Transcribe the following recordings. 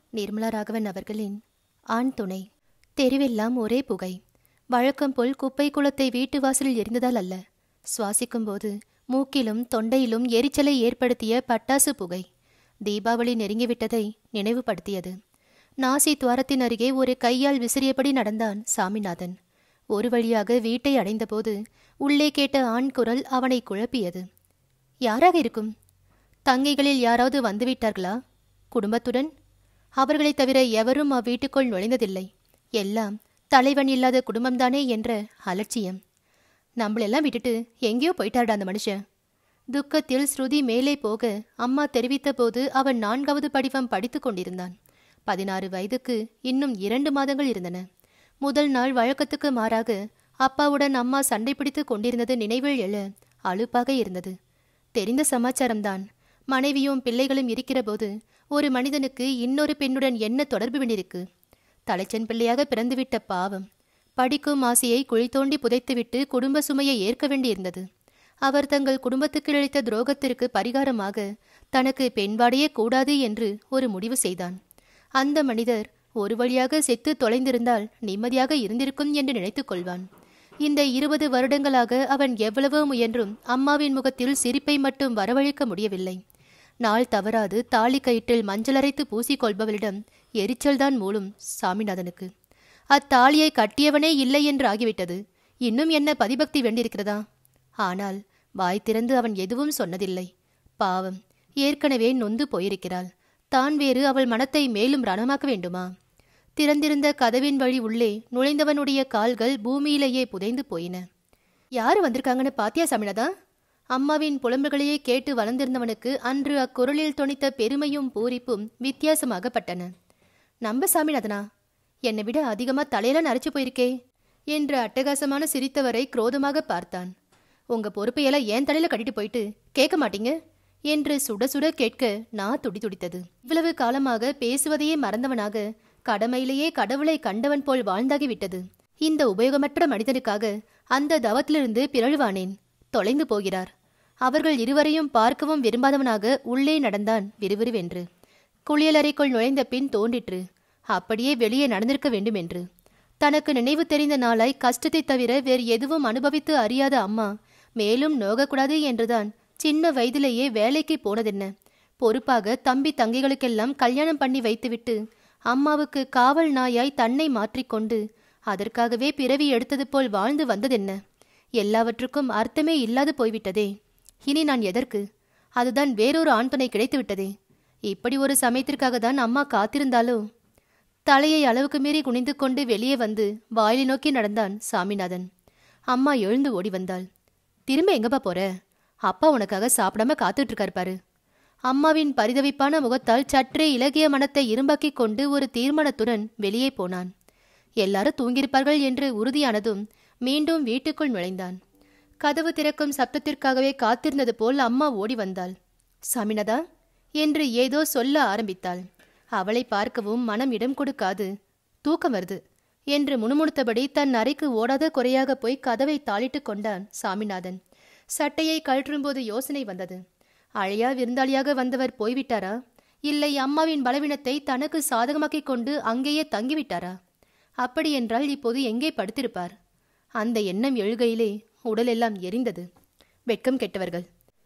நிர்மலா ராகவன் அவர்களின் ஆண் துணை தெருவெல்லாம் ஒரே புகை வழக்கம் போல் குப்பை குளத்தை வீட்டு வாசலில் எரிந்ததால் அல்ல சுவாசிக்கும் போது மூக்கிலும் தொண்டையிலும் எரிச்சலை ஏற்படுத்திய பட்டாசு புகை தீபாவளி நெருங்கிவிட்டதை நினைவுபடுத்தியது நாசி துவாரத்தின் அருகே ஒரு கையால் விசிறியபடி நடந்தான் சாமிநாதன் ஒரு வழியாக வீட்டை அடைந்தபோது உள்ளே கேட்ட ஆண் குரல் அவனை குழப்பியது யாராக இருக்கும் தங்கைகளில் யாராவது வந்துவிட்டார்களா குடும்பத்துடன் அவர்களைத் தவிர எவரும் அவ்வீட்டுக்குள் நுழைந்ததில்லை எல்லாம் தலைவன் இல்லாத குடும்பம்தானே என்ற அலட்சியம் நம்மளெல்லாம் விட்டுட்டு எங்கேயோ போயிட்டாடா அந்த மனுஷன் துக்கத்தில் ஸ்ருதி மேலே போக அம்மா தெரிவித்த போது அவன் நான்காவது படிவம் படித்துக் கொண்டிருந்தான் பதினாறு வயதுக்கு இன்னும் இரண்டு மாதங்கள் இருந்தன முதல் நாள் வழக்கத்துக்கு மாறாக அப்பாவுடன் அம்மா சண்டை பிடித்துக் கொண்டிருந்தது நினைவில் எழ அலுப்பாக இருந்தது தெரிந்த சமாச்சாரம்தான் மனைவியும் பிள்ளைகளும் இருக்கிறபோது ஒரு மனிதனுக்கு இன்னொரு பெண்ணுடன் என்ன தொடர்பு வேண்டியிருக்கு தலைச்சன் பிள்ளையாக பிறந்துவிட்ட பாவம் படிக்கும் ஆசையை குழி தோண்டி புதைத்துவிட்டு குடும்ப சுமையை ஏற்க வேண்டியிருந்தது அவர் தங்கள் குடும்பத்துக்கு இழைத்த துரோகத்திற்கு பரிகாரமாக தனக்கு பெண்பாடையே கூடாது என்று ஒரு முடிவு செய்தான் அந்த மனிதர் ஒரு வழியாக செத்து தொலைந்திருந்தால் நிம்மதியாக இருந்திருக்கும் என்று நினைத்துக் கொள்வான் இந்த இருபது வருடங்களாக அவன் எவ்வளவோ முயன்றும் அம்மாவின் முகத்தில் சிரிப்பை மட்டும் வரவழைக்க முடியவில்லை நாள் தவறாது தாலி கயிற்றில் மஞ்சளரைத்து பூசிக்கொள்பவளிடம் எரிச்சல்தான் மூலும் சாமிநாதனுக்கு அத்தாலியை கட்டியவனே இல்லை என்று ஆகிவிட்டது இன்னும் என்ன பதிபக்தி வேண்டியிருக்கிறதா ஆனால் வாய் திறந்து அவன் எதுவும் சொன்னதில்லை பாவம் ஏற்கனவே நொந்து போயிருக்கிறாள் தான் வேறு அவள் மனத்தை மேலும் ரணமாக்க வேண்டுமா திறந்திருந்த கதவின் வழி உள்ளே நுழைந்தவனுடைய கால்கள் பூமியிலேயே புதைந்து போயின யாரு வந்திருக்காங்கன்னு பாத்தியா சாமினதா அம்மாவின் புலம்புகளையே கேட்டு வளர்ந்திருந்தவனுக்கு அன்று அக்குரலில் தொனித்த பெருமையும் பூரிப்பும் வித்தியாசமாகப்பட்டன நம்ப சாமிநாதனா என்னை விட அதிகமா தலையில நரைச்சு போயிருக்கே என்று அட்டகாசமான சிரித்தவரை குரோதமாக பார்த்தான் உங்க பொறுப்பையெல்லாம் ஏன் தலையில கட்டிட்டு போயிட்டு கேட்க மாட்டீங்க என்று சுட சுட கேட்க நான் துடி துடித்தது இவ்வளவு காலமாக பேசுவதையே மறந்தவனாக கடமையிலேயே கடவுளை கண்டவன் போல் வாழ்ந்தாகிவிட்டது இந்த உபயோகமற்ற மனிதனுக்காக அந்த தவத்திலிருந்து பிறழுவானேன் தொலைந்து போகிறார் அவர்கள் இருவரையும் பார்க்கவும் விரும்பாதவனாக உள்ளே நடந்தான் விறுவிறுவென்று குளியலறைக்குள் நுழைந்த பின் தோன்றிற்று அப்படியே வெளியே நடந்திருக்க வேண்டும் என்று தனக்கு நினைவு தெரிந்த நாளாய் கஷ்டத்தை தவிர வேறு எதுவும் அனுபவித்து அறியாத அம்மா மேலும் நோகக்கூடாது என்றுதான் சின்ன வயதிலேயே வேலைக்கு போனதென்ன பொறுப்பாக தம்பி தங்கைகளுக்கெல்லாம் கல்யாணம் பண்ணி வைத்துவிட்டு அம்மாவுக்கு காவல் நாயாய் தன்னை மாற்றிக்கொண்டு அதற்காகவே பிறவி எடுத்தது போல் வாழ்ந்து வந்ததென்ன எல்லாவற்றுக்கும் அர்த்தமே இல்லாது போய்விட்டதே இனி நான் எதற்கு அதுதான் வேறொரு ஆண் துணை கிடைத்து விட்டதே இப்படி ஒரு சமயத்திற்காக தான் அம்மா காத்திருந்தாலோ தலையை அளவுக்கு மீறி குனிந்து கொண்டு வெளியே வந்து வாயிலை நோக்கி நடந்தான் சாமிநாதன் அம்மா எழுந்து ஓடி வந்தாள் திரும்ப எங்கப்பா போற அப்பா உனக்காக சாப்பிடாம காத்துட்டு இருக்காரு பாரு அம்மாவின் பரிதவிப்பான முகத்தால் சற்றே இலகிய மனத்தை இரும்பாக்கிக் கொண்டு ஒரு தீர்மானத்துடன் வெளியே போனான் எல்லாரும் தூங்கியிருப்பார்கள் என்று உறுதியானதும் மீண்டும் வீட்டுக்குள் நுழைந்தான் கதவு திறக்கும் சப்தத்திற்காகவே காத்திருந்தது போல் அம்மா ஓடி வந்தாள் சாமினதா என்று ஏதோ சொல்ல ஆரம்பித்தாள் அவளை பார்க்கவும் மனம் இடம் கொடுக்காது தூக்கம் வருது என்று முணுமுணுத்தபடி தன் அறைக்கு ஓடாத குறையாக போய் கதவை தாளிட்டு கொண்டான் சாமிநாதன் சட்டையை கழற்றும்போது யோசனை வந்தது அழையா விருந்தாளியாக வந்தவர் போய்விட்டாரா இல்லை அம்மாவின் பலவீனத்தை தனக்கு சாதகமாக்கிக் கொண்டு அங்கேயே தங்கிவிட்டாரா அப்படியென்றால் இப்போது எங்கே படுத்திருப்பார் அந்த எண்ணம் எழுகையிலே உடலெல்லாம் எரிந்தது வெட்கம் கெட்டவர்கள்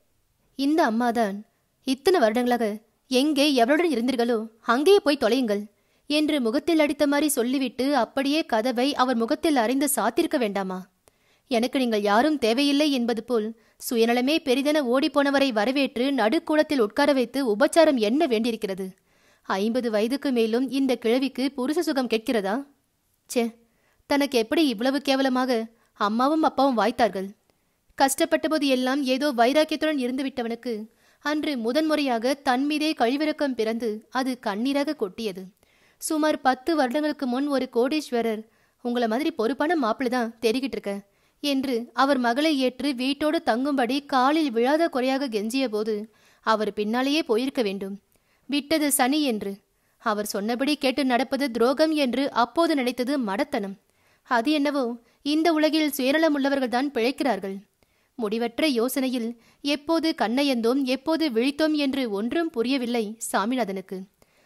இந்த அம்மாதான் இத்தனை வருடங்களாக எங்கே எவருடன் இருந்தீர்களோ அங்கேயே போய் தொலையுங்கள் என்று முகத்தில் அடித்த மாதிரி சொல்லிவிட்டு அப்படியே கதவை அவர் முகத்தில் அறைந்து சாத்திருக்க வேண்டாமா எனக்கு நீங்கள் யாரும் தேவையில்லை என்பது போல் சுயநலமே பெரிதென ஓடிப்போனவரை வரவேற்று நடுக்கூடத்தில் உட்கார வைத்து உபச்சாரம் என்ன வேண்டியிருக்கிறது ஐம்பது வயதுக்கு மேலும் இந்த கிழவிக்கு புருஷ சுகம் கேட்கிறதா ச்சே தனக்கு எப்படி இவ்வளவு கேவலமாக அம்மாவும் அப்பாவும் வாய்த்தார்கள் கஷ்டப்பட்டபோது எல்லாம் ஏதோ வைராக்கியத்துடன் இருந்துவிட்டவனுக்கு அன்று முதன்முறையாக தன் மீதே கழிவிறக்கம் பிறந்து அது கண்ணீராக கொட்டியது சுமார் பத்து வருடங்களுக்கு முன் ஒரு கோடீஸ்வரர் உங்களை மாதிரி பொறுப்பான மாப்பிள்ளை தான் தெரிகிட்டு இருக்க என்று அவர் மகளை ஏற்று வீட்டோடு தங்கும்படி காலில் விழாத குறையாக கெஞ்சிய போது அவர் பின்னாலேயே போயிருக்க வேண்டும் விட்டது சனி என்று அவர் சொன்னபடி கேட்டு நடப்பது துரோகம் என்று அப்போது நினைத்தது மடத்தனம் அது என்னவோ இந்த உலகில் சுயநலம் உள்ளவர்கள்தான் பிழைக்கிறார்கள் முடிவற்ற யோசனையில் எப்போது கண்ணயந்தோம் எப்போது விழித்தோம் என்று ஒன்றும் புரியவில்லை சாமிநாதனுக்கு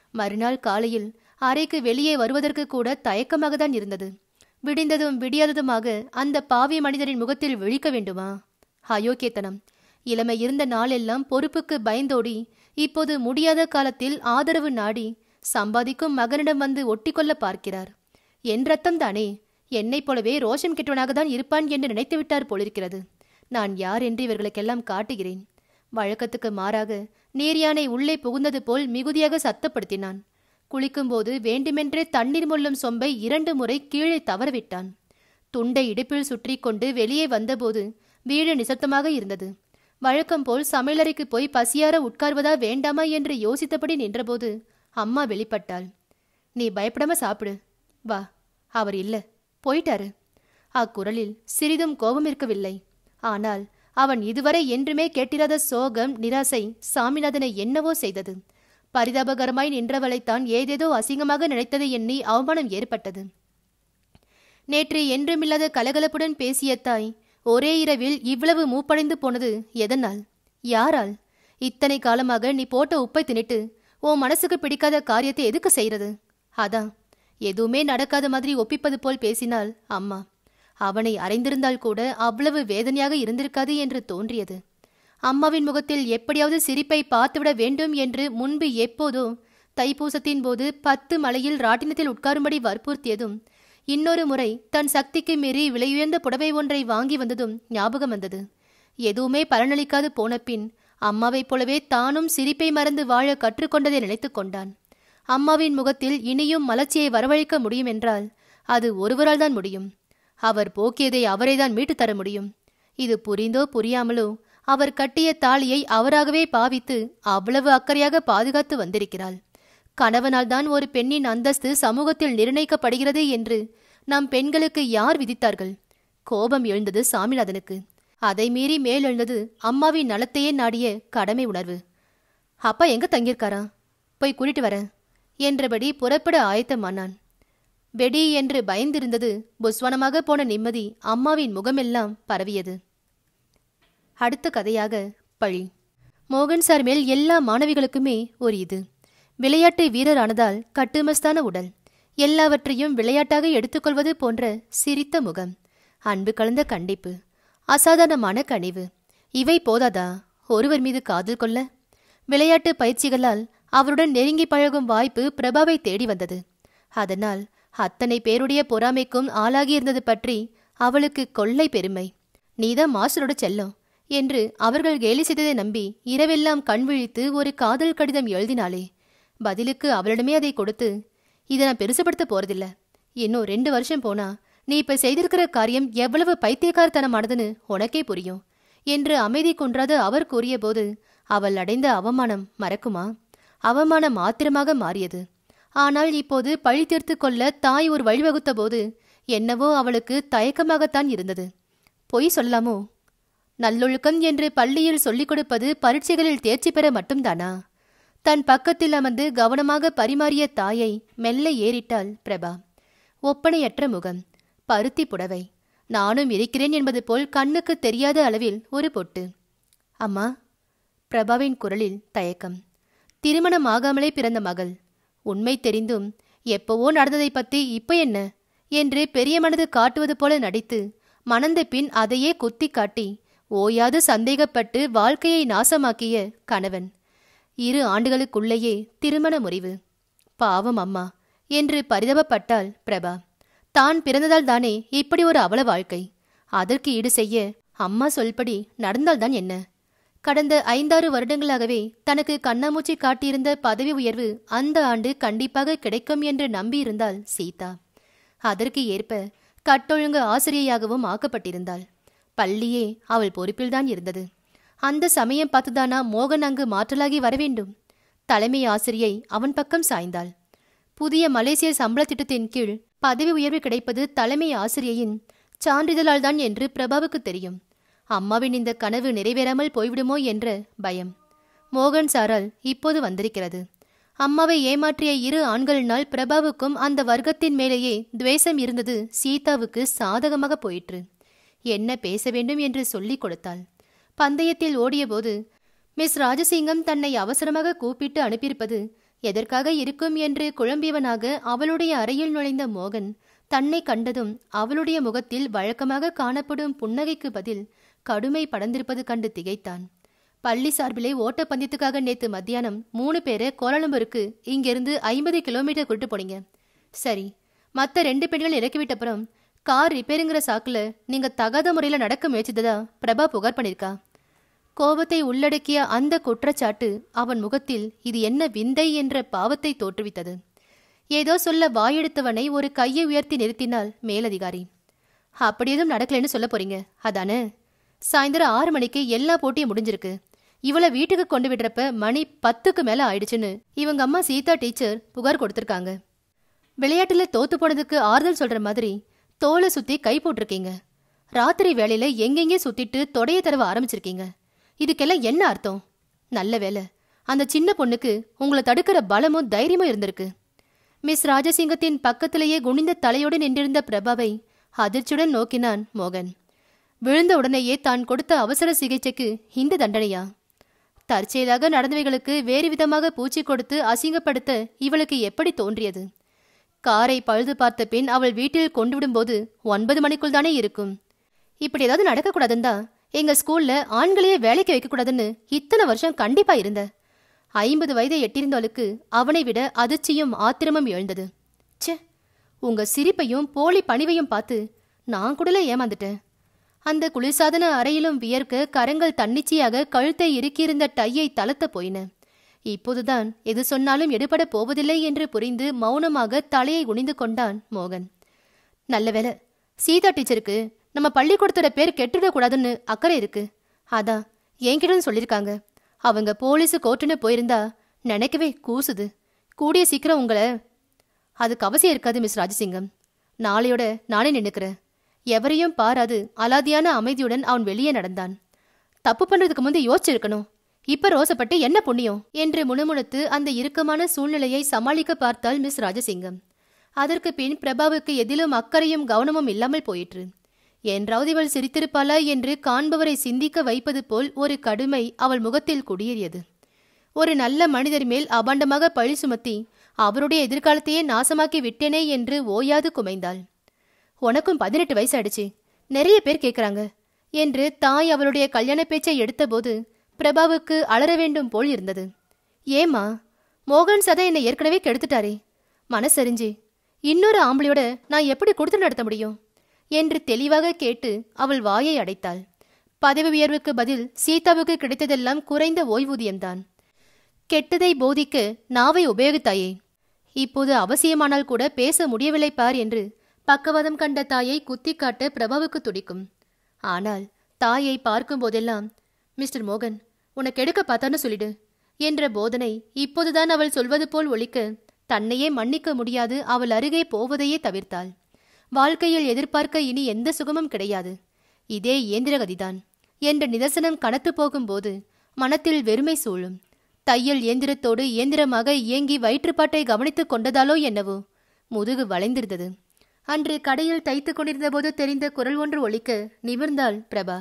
மறுநாள் காலையில் அறைக்கு வெளியே வருவதற்கு கூட தயக்கமாக தான் இருந்தது விடிந்ததும் விடியாததுமாக அந்த பாவி மனிதரின் முகத்தில் விழிக்க வேண்டுமா அயோக்கியத்தனம் இளமை இருந்த நாளெல்லாம் பொறுப்புக்கு பயந்தோடி இப்போது முடியாத காலத்தில் ஆதரவு நாடி சம்பாதிக்கும் மகனிடம் வந்து ஒட்டிக்கொள்ள பார்க்கிறார் என் ரத்தம் தானே என்னைப் போலவே ரோஷம் கெட்டவனாக தான் இருப்பான் என்று நினைத்து விட்டார் போலிருக்கிறது நான் யார் என்று இவர்களுக்கெல்லாம் காட்டுகிறேன் வழக்கத்துக்கு மாறாக நீர்யானை உள்ளே புகுந்தது போல் மிகுதியாக சத்தப்படுத்தினான் குளிக்கும்போது வேண்டுமென்றே தண்ணீர் முள்ளும் சொம்பை இரண்டு முறை கீழே தவறவிட்டான் துண்டை இடுப்பில் சுற்றி கொண்டு வெளியே வந்தபோது வீடு நிசப்தமாக இருந்தது வழக்கம் போல் சமையலறைக்கு போய் பசியார உட்கார்வதா வேண்டாமா என்று யோசித்தபடி நின்றபோது அம்மா வெளிப்பட்டாள் நீ பயப்படாம சாப்பிடு வா அவர் இல்ல போயிட்டாரு அக்குரலில் சிறிதும் கோபம் இருக்கவில்லை ஆனால் அவன் இதுவரை என்றுமே கேட்டிராத சோகம் நிராசை சாமிநாதனை என்னவோ செய்தது பரிதாபகரமாய் நின்றவளைத்தான் ஏதேதோ அசிங்கமாக நினைத்ததை எண்ணி அவமானம் ஏற்பட்டது நேற்று என்றுமில்லாத கலகலப்புடன் பேசிய தாய் ஒரே இரவில் இவ்வளவு மூப்படைந்து போனது எதனால் யாரால் இத்தனை காலமாக நீ போட்ட உப்பை தின்னுட்டு உன் மனசுக்கு பிடிக்காத காரியத்தை எதுக்கு செய்யறது அதான் எதுவுமே நடக்காத மாதிரி ஒப்பிப்பது போல் பேசினாள் அம்மா அவனை அறைந்திருந்தால் கூட அவ்வளவு வேதனையாக இருந்திருக்காது என்று தோன்றியது அம்மாவின் முகத்தில் எப்படியாவது சிரிப்பை பார்த்துவிட வேண்டும் என்று முன்பு எப்போதோ தைப்பூசத்தின் போது பத்து மலையில் ராட்டினத்தில் உட்காரும்படி வற்புறுத்தியதும் இன்னொரு முறை தன் சக்திக்கு மீறி விலையுயர்ந்த புடவை ஒன்றை வாங்கி வந்ததும் ஞாபகம் வந்தது எதுவுமே பலனளிக்காது போன பின் அம்மாவைப் போலவே தானும் சிரிப்பை மறந்து வாழ கற்றுக்கொண்டதை நினைத்து கொண்டான் அம்மாவின் முகத்தில் இனியும் மலர்ச்சியை வரவழைக்க முடியும் என்றால் அது ஒருவரால் தான் முடியும் அவர் போக்கியதை அவரேதான் மீட்டுத் தர முடியும் இது புரிந்தோ புரியாமலோ அவர் கட்டிய தாலியை அவராகவே பாவித்து அவ்வளவு அக்கறையாக பாதுகாத்து வந்திருக்கிறாள் கணவனால் தான் ஒரு பெண்ணின் அந்தஸ்து சமூகத்தில் நிர்ணயிக்கப்படுகிறது என்று நம் பெண்களுக்கு யார் விதித்தார்கள் கோபம் எழுந்தது சாமிநாதனுக்கு அதை மீறி மேலெழுந்தது அம்மாவின் நலத்தையே நாடிய கடமை உணர்வு அப்பா எங்க தங்கியிருக்காரா போய் கூட்டிட்டு வரேன் என்றபடி புறப்பட ஆயத்தமானான் வெடி என்று பயந்திருந்தது புஸ்வனமாக போன நிம்மதி அம்மாவின் முகமெல்லாம் பரவியது அடுத்த கதையாக பழி மோகன் சார் மேல் எல்லா மாணவிகளுக்குமே ஒரு இது விளையாட்டு வீரரானதால் கட்டுமஸ்தான உடல் எல்லாவற்றையும் விளையாட்டாக எடுத்துக்கொள்வது போன்ற சிரித்த முகம் அன்பு கலந்த கண்டிப்பு அசாதாரணமான கனிவு இவை போதாதா ஒருவர் மீது காதல் கொள்ள விளையாட்டு பயிற்சிகளால் அவருடன் நெருங்கி பழகும் வாய்ப்பு பிரபாவை தேடி வந்தது அதனால் அத்தனை பேருடைய பொறாமைக்கும் ஆளாகியிருந்தது பற்றி அவளுக்கு கொள்ளை பெருமை நீதான் மாஸ்டரோட செல்லம் என்று அவர்கள் கேலி செய்ததை நம்பி இரவெல்லாம் கண் விழித்து ஒரு காதல் கடிதம் எழுதினாளே பதிலுக்கு அவளிடமே அதை கொடுத்து இதை நான் பெருசுப்படுத்த போறதில்ல இன்னும் ரெண்டு வருஷம் போனா நீ இப்ப செய்திருக்கிற காரியம் எவ்வளவு பைத்தியக்காரத்தனமானதுன்னு உனக்கே புரியும் என்று அமைதி குன்றாது அவர் கூறியபோது அவள் அடைந்த அவமானம் மறக்குமா அவமானம் ஆத்திரமாக மாறியது ஆனால் இப்போது பழி தீர்த்து கொள்ள தாய் ஒரு வழிவகுத்த போது என்னவோ அவளுக்கு தயக்கமாகத்தான் இருந்தது பொய் சொல்லலாமோ நல்லொழுக்கம் என்று பள்ளியில் சொல்லிக் கொடுப்பது பரீட்சைகளில் தேர்ச்சி பெற மட்டும்தானா தன் பக்கத்தில் அமர்ந்து கவனமாக பரிமாறிய தாயை மெல்ல ஏறிட்டாள் பிரபா ஒப்பனையற்ற முகம் பருத்தி புடவை நானும் இருக்கிறேன் என்பது போல் கண்ணுக்கு தெரியாத அளவில் ஒரு பொட்டு அம்மா பிரபாவின் குரலில் தயக்கம் திருமணம் ஆகாமலே பிறந்த மகள் உண்மை தெரிந்தும் எப்பவோ நடந்ததை பத்தி இப்ப என்ன என்று பெரிய மனது காட்டுவது போல நடித்து மணந்த பின் அதையே குத்தி காட்டி ஓயாது சந்தேகப்பட்டு வாழ்க்கையை நாசமாக்கிய கணவன் இரு ஆண்டுகளுக்குள்ளேயே திருமண முறிவு பாவம் அம்மா என்று பரிதபப்பட்டாள் பிரபா தான் பிறந்ததால் தானே இப்படி ஒரு அவல வாழ்க்கை அதற்கு ஈடு செய்ய அம்மா சொல்படி நடந்தால்தான் என்ன கடந்த ஐந்தாறு வருடங்களாகவே தனக்கு கண்ணாமூச்சி காட்டியிருந்த பதவி உயர்வு அந்த ஆண்டு கண்டிப்பாக கிடைக்கும் என்று நம்பியிருந்தாள் சீதா அதற்கு ஏற்ப கட்டொழுங்கு ஆசிரியையாகவும் ஆக்கப்பட்டிருந்தாள் பள்ளியே அவள் பொறுப்பில்தான் இருந்தது அந்த சமயம் பார்த்துதானா மோகன் அங்கு மாற்றலாகி வரவேண்டும் தலைமை ஆசிரியை அவன் பக்கம் சாய்ந்தாள் புதிய மலேசிய சம்பள திட்டத்தின் கீழ் பதவி உயர்வு கிடைப்பது தலைமை ஆசிரியையின் சான்றிதழால் தான் என்று பிரபாவுக்கு தெரியும் அம்மாவின் இந்த கனவு நிறைவேறாமல் போய்விடுமோ என்ற பயம் மோகன் சாரால் இப்போது வந்திருக்கிறது அம்மாவை ஏமாற்றிய இரு ஆண்களினால் பிரபாவுக்கும் அந்த வர்க்கத்தின் மேலேயே துவேஷம் இருந்தது சீதாவுக்கு சாதகமாக போயிற்று என்ன பேச வேண்டும் என்று சொல்லிக் கொடுத்தாள் பந்தயத்தில் ஓடியபோது மிஸ் ராஜசிங்கம் தன்னை அவசரமாக கூப்பிட்டு அனுப்பியிருப்பது எதற்காக இருக்கும் என்று குழம்பியவனாக அவளுடைய அறையில் நுழைந்த மோகன் தன்னை கண்டதும் அவளுடைய முகத்தில் வழக்கமாக காணப்படும் புன்னகைக்கு பதில் கடுமை படர்ந்திருப்பது கண்டு திகைத்தான் பள்ளி சார்பிலே ஓட்டப்பந்தயத்துக்காக நேத்து மத்தியானம் மூணு பேரை கோலாலம்பூருக்கு இங்கிருந்து ஐம்பது கிலோமீட்டர் கூட்டு போனீங்க சரி மற்ற ரெண்டு பெண்கள் இறக்கிவிட்டப்புறம் கார் ரிப்பேருங்கிற சாக்குல நீங்க தகாத முறையில் நடக்க முயற்சித்ததா பிரபா புகார் பண்ணிருக்கா கோபத்தை உள்ளடக்கிய அந்த குற்றச்சாட்டு அவன் முகத்தில் இது என்ன விந்தை என்ற பாவத்தை தோற்றுவித்தது ஏதோ சொல்ல வாயெடுத்தவனை ஒரு கையை உயர்த்தி நிறுத்தினாள் மேலதிகாரி அப்படி எதுவும் நடக்கலைன்னு சொல்ல போறீங்க அதானே சாயந்தரம் ஆறு மணிக்கு எல்லா போட்டியும் முடிஞ்சிருக்கு இவளை வீட்டுக்கு கொண்டு விடுறப்ப மணி பத்துக்கு மேல ஆயிடுச்சுன்னு இவங்க அம்மா சீதா டீச்சர் புகார் கொடுத்திருக்காங்க விளையாட்டுல தோத்து போனதுக்கு ஆறுதல் சொல்ற மாதிரி தோலை சுத்தி கை போட்டிருக்கீங்க ராத்திரி வேலையில எங்கெங்கே சுத்திட்டு தொடைய தடவ ஆரம்பிச்சிருக்கீங்க இதுக்கெல்லாம் என்ன அர்த்தம் நல்ல வேலை அந்த சின்ன பொண்ணுக்கு உங்களை தடுக்கிற பலமும் தைரியமும் இருந்திருக்கு மிஸ் ராஜசிங்கத்தின் பக்கத்திலேயே குனிந்த தலையோடு நின்றிருந்த பிரபாவை அதிர்ச்சியுடன் நோக்கினான் மோகன் விழுந்த உடனேயே தான் கொடுத்த அவசர சிகிச்சைக்கு இந்த தண்டனையா தற்செயலாக நடந்தவைகளுக்கு வேறு விதமாக பூச்சி கொடுத்து அசிங்கப்படுத்த இவளுக்கு எப்படி தோன்றியது காரை பழுது பார்த்த பின் அவள் வீட்டில் கொண்டு விடும்போது ஒன்பது மணிக்குள் தானே இருக்கும் இப்படி ஏதாவது நடக்கக்கூடாதுந்தா எங்க ஸ்கூல்ல ஆண்களையே வேலைக்கு வைக்கக்கூடாதுன்னு இத்தனை வருஷம் கண்டிப்பா இருந்த ஐம்பது வயதை எட்டிருந்தவளுக்கு அவனை விட அதிர்ச்சியும் ஆத்திரமும் எழுந்தது ச்சே உங்க சிரிப்பையும் போலி பணிவையும் பார்த்து நான் கூடல ஏமாந்துட்டேன் அந்த குளிர்சாதன அறையிலும் வியர்க்க கரங்கள் தன்னிச்சையாக கழுத்தை இறுக்கியிருந்த டையை தளர்த்த போயின இப்போதுதான் எது சொன்னாலும் எடுபட போவதில்லை என்று புரிந்து மௌனமாக தலையை குனிந்து கொண்டான் மோகன் நல்ல வேலை சீதா டீச்சருக்கு நம்ம பள்ளிக்கூடத்தோட பேர் கெட்டுடக்கூடாதுன்னு அக்கறை இருக்கு அதான் என்கிட்ட சொல்லியிருக்காங்க அவங்க போலீஸு கோர்ட்டுன்னு போயிருந்தா நினைக்கவே கூசுது கூடிய சீக்கிரம் உங்களை அதுக்கு அவசியம் இருக்காது மிஸ் ராஜசிங்கம் நாளையோட நானே நின்னுக்கிறேன் எவரையும் பாராது அலாதியான அமைதியுடன் அவன் வெளியே நடந்தான் தப்பு பண்றதுக்கு முந்தி யோசிச்சிருக்கணும் இப்ப ரோசப்பட்டு என்ன புண்ணியம் என்று முணுமுணுத்து அந்த இறுக்கமான சூழ்நிலையை சமாளிக்க பார்த்தாள் மிஸ் ராஜசிங்கம் அதற்கு பின் பிரபாவுக்கு எதிலும் அக்கறையும் கவனமும் இல்லாமல் போயிற்று என்றாவது இவள் சிரித்திருப்பாளா என்று காண்பவரை சிந்திக்க வைப்பது போல் ஒரு கடுமை அவள் முகத்தில் குடியேறியது ஒரு நல்ல மனிதர் மேல் அபாண்டமாக பழி சுமத்தி அவருடைய எதிர்காலத்தையே நாசமாக்கி விட்டேனே என்று ஓயாது குமைந்தாள் உனக்கும் பதினெட்டு வயசு ஆயிடுச்சு நிறைய பேர் கேட்குறாங்க என்று தாய் அவளுடைய கல்யாண பேச்சை எடுத்தபோது பிரபாவுக்கு அலற வேண்டும் போல் இருந்தது ஏமா மோகன் சதா என்னை ஏற்கனவே கெடுத்துட்டாரே மனசறிஞ்சு இன்னொரு ஆம்பளையோட நான் எப்படி கொடுத்து நடத்த முடியும் என்று தெளிவாக கேட்டு அவள் வாயை அடைத்தாள் பதவி உயர்வுக்கு பதில் சீதாவுக்கு கிடைத்ததெல்லாம் குறைந்த ஓய்வூதியம்தான் கெட்டதை போதிக்க நாவை உபயோகித்தாயே இப்போது அவசியமானால் கூட பேச முடியவில்லை பார் என்று பக்கவாதம் கண்ட தாயை குத்திக் காட்ட பிரபாவுக்கு துடிக்கும் ஆனால் தாயை பார்க்கும் போதெல்லாம் மிஸ்டர் மோகன் உனக்கு எடுக்க பார்த்தான்னு சொல்லிடு என்ற போதனை இப்போதுதான் அவள் சொல்வது போல் ஒழிக்க தன்னையே மன்னிக்க முடியாது அவள் அருகே போவதையே தவிர்த்தாள் வாழ்க்கையில் எதிர்பார்க்க இனி எந்த சுகமும் கிடையாது இதே இயந்திரகதிதான் என்ற நிதர்சனம் கனத்து போகும்போது மனத்தில் வெறுமை சூழும் தையல் இயந்திரத்தோடு இயந்திரமாக இயங்கி வயிற்றுப்பாட்டை கவனித்துக் கொண்டதாலோ என்னவோ முதுகு வளைந்திருந்தது அன்று கடையில் தைத்துக் கொண்டிருந்தபோது தெரிந்த குரல் ஒன்று ஒலிக்க நிமிர்ந்தாள் பிரபா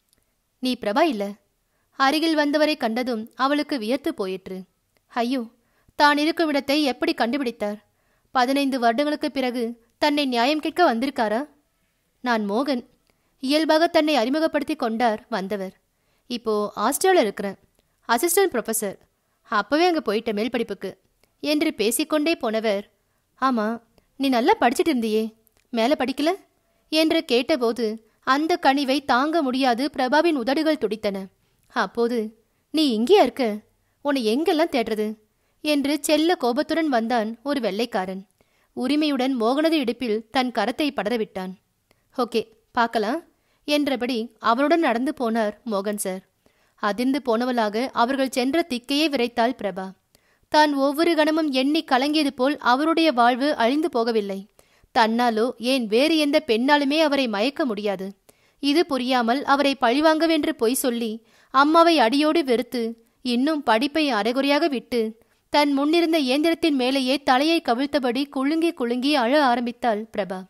நீ பிரபா இல்ல அருகில் வந்தவரை கண்டதும் அவளுக்கு வியர்த்து போயிற்று ஐயோ தான் இருக்கும் இடத்தை எப்படி கண்டுபிடித்தார் பதினைந்து வருடங்களுக்கு பிறகு தன்னை நியாயம் கேட்க வந்திருக்காரா நான் மோகன் இயல்பாக தன்னை அறிமுகப்படுத்தி கொண்டார் வந்தவர் இப்போ ஹாஸ்டலில் இருக்கிறேன் அசிஸ்டன்ட் ப்ரொஃபஸர் அப்பவே அங்கே போயிட்ட மேல் படிப்புக்கு என்று பேசிக்கொண்டே போனவர் ஆமா நீ நல்லா படிச்சிட்டு இருந்தியே மேலே படிக்கல என்று கேட்டபோது அந்த கனிவை தாங்க முடியாது பிரபாவின் உதடுகள் துடித்தன அப்போது நீ இங்கேயா இருக்க உன்னை எங்கெல்லாம் தேடுறது என்று செல்ல கோபத்துடன் வந்தான் ஒரு வெள்ளைக்காரன் உரிமையுடன் மோகனது இடுப்பில் தன் கரத்தை படரவிட்டான் ஓகே பார்க்கலாம் என்றபடி அவனுடன் நடந்து போனார் மோகன் சார் அதிர்ந்து போனவளாக அவர்கள் சென்ற திக்கையே விரைத்தாள் பிரபா தான் ஒவ்வொரு கணமும் எண்ணி கலங்கியது போல் அவருடைய வாழ்வு அழிந்து போகவில்லை தன்னாலோ ஏன் வேறு எந்த பெண்ணாலுமே அவரை மயக்க முடியாது இது புரியாமல் அவரை பழிவாங்கவென்று பொய் சொல்லி அம்மாவை அடியோடு வெறுத்து இன்னும் படிப்பை அரைகுறையாக விட்டு தன் முன்னிருந்த இயந்திரத்தின் மேலேயே தலையை கவிழ்த்தபடி குலுங்கி குலுங்கி அழ ஆரம்பித்தாள் பிரபா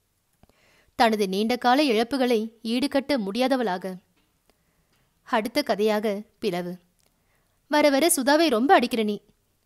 தனது நீண்ட கால இழப்புகளை ஈடுகட்ட முடியாதவளாக அடுத்த கதையாக பிளவு வர வர சுதாவை ரொம்ப அடிக்கிற நீ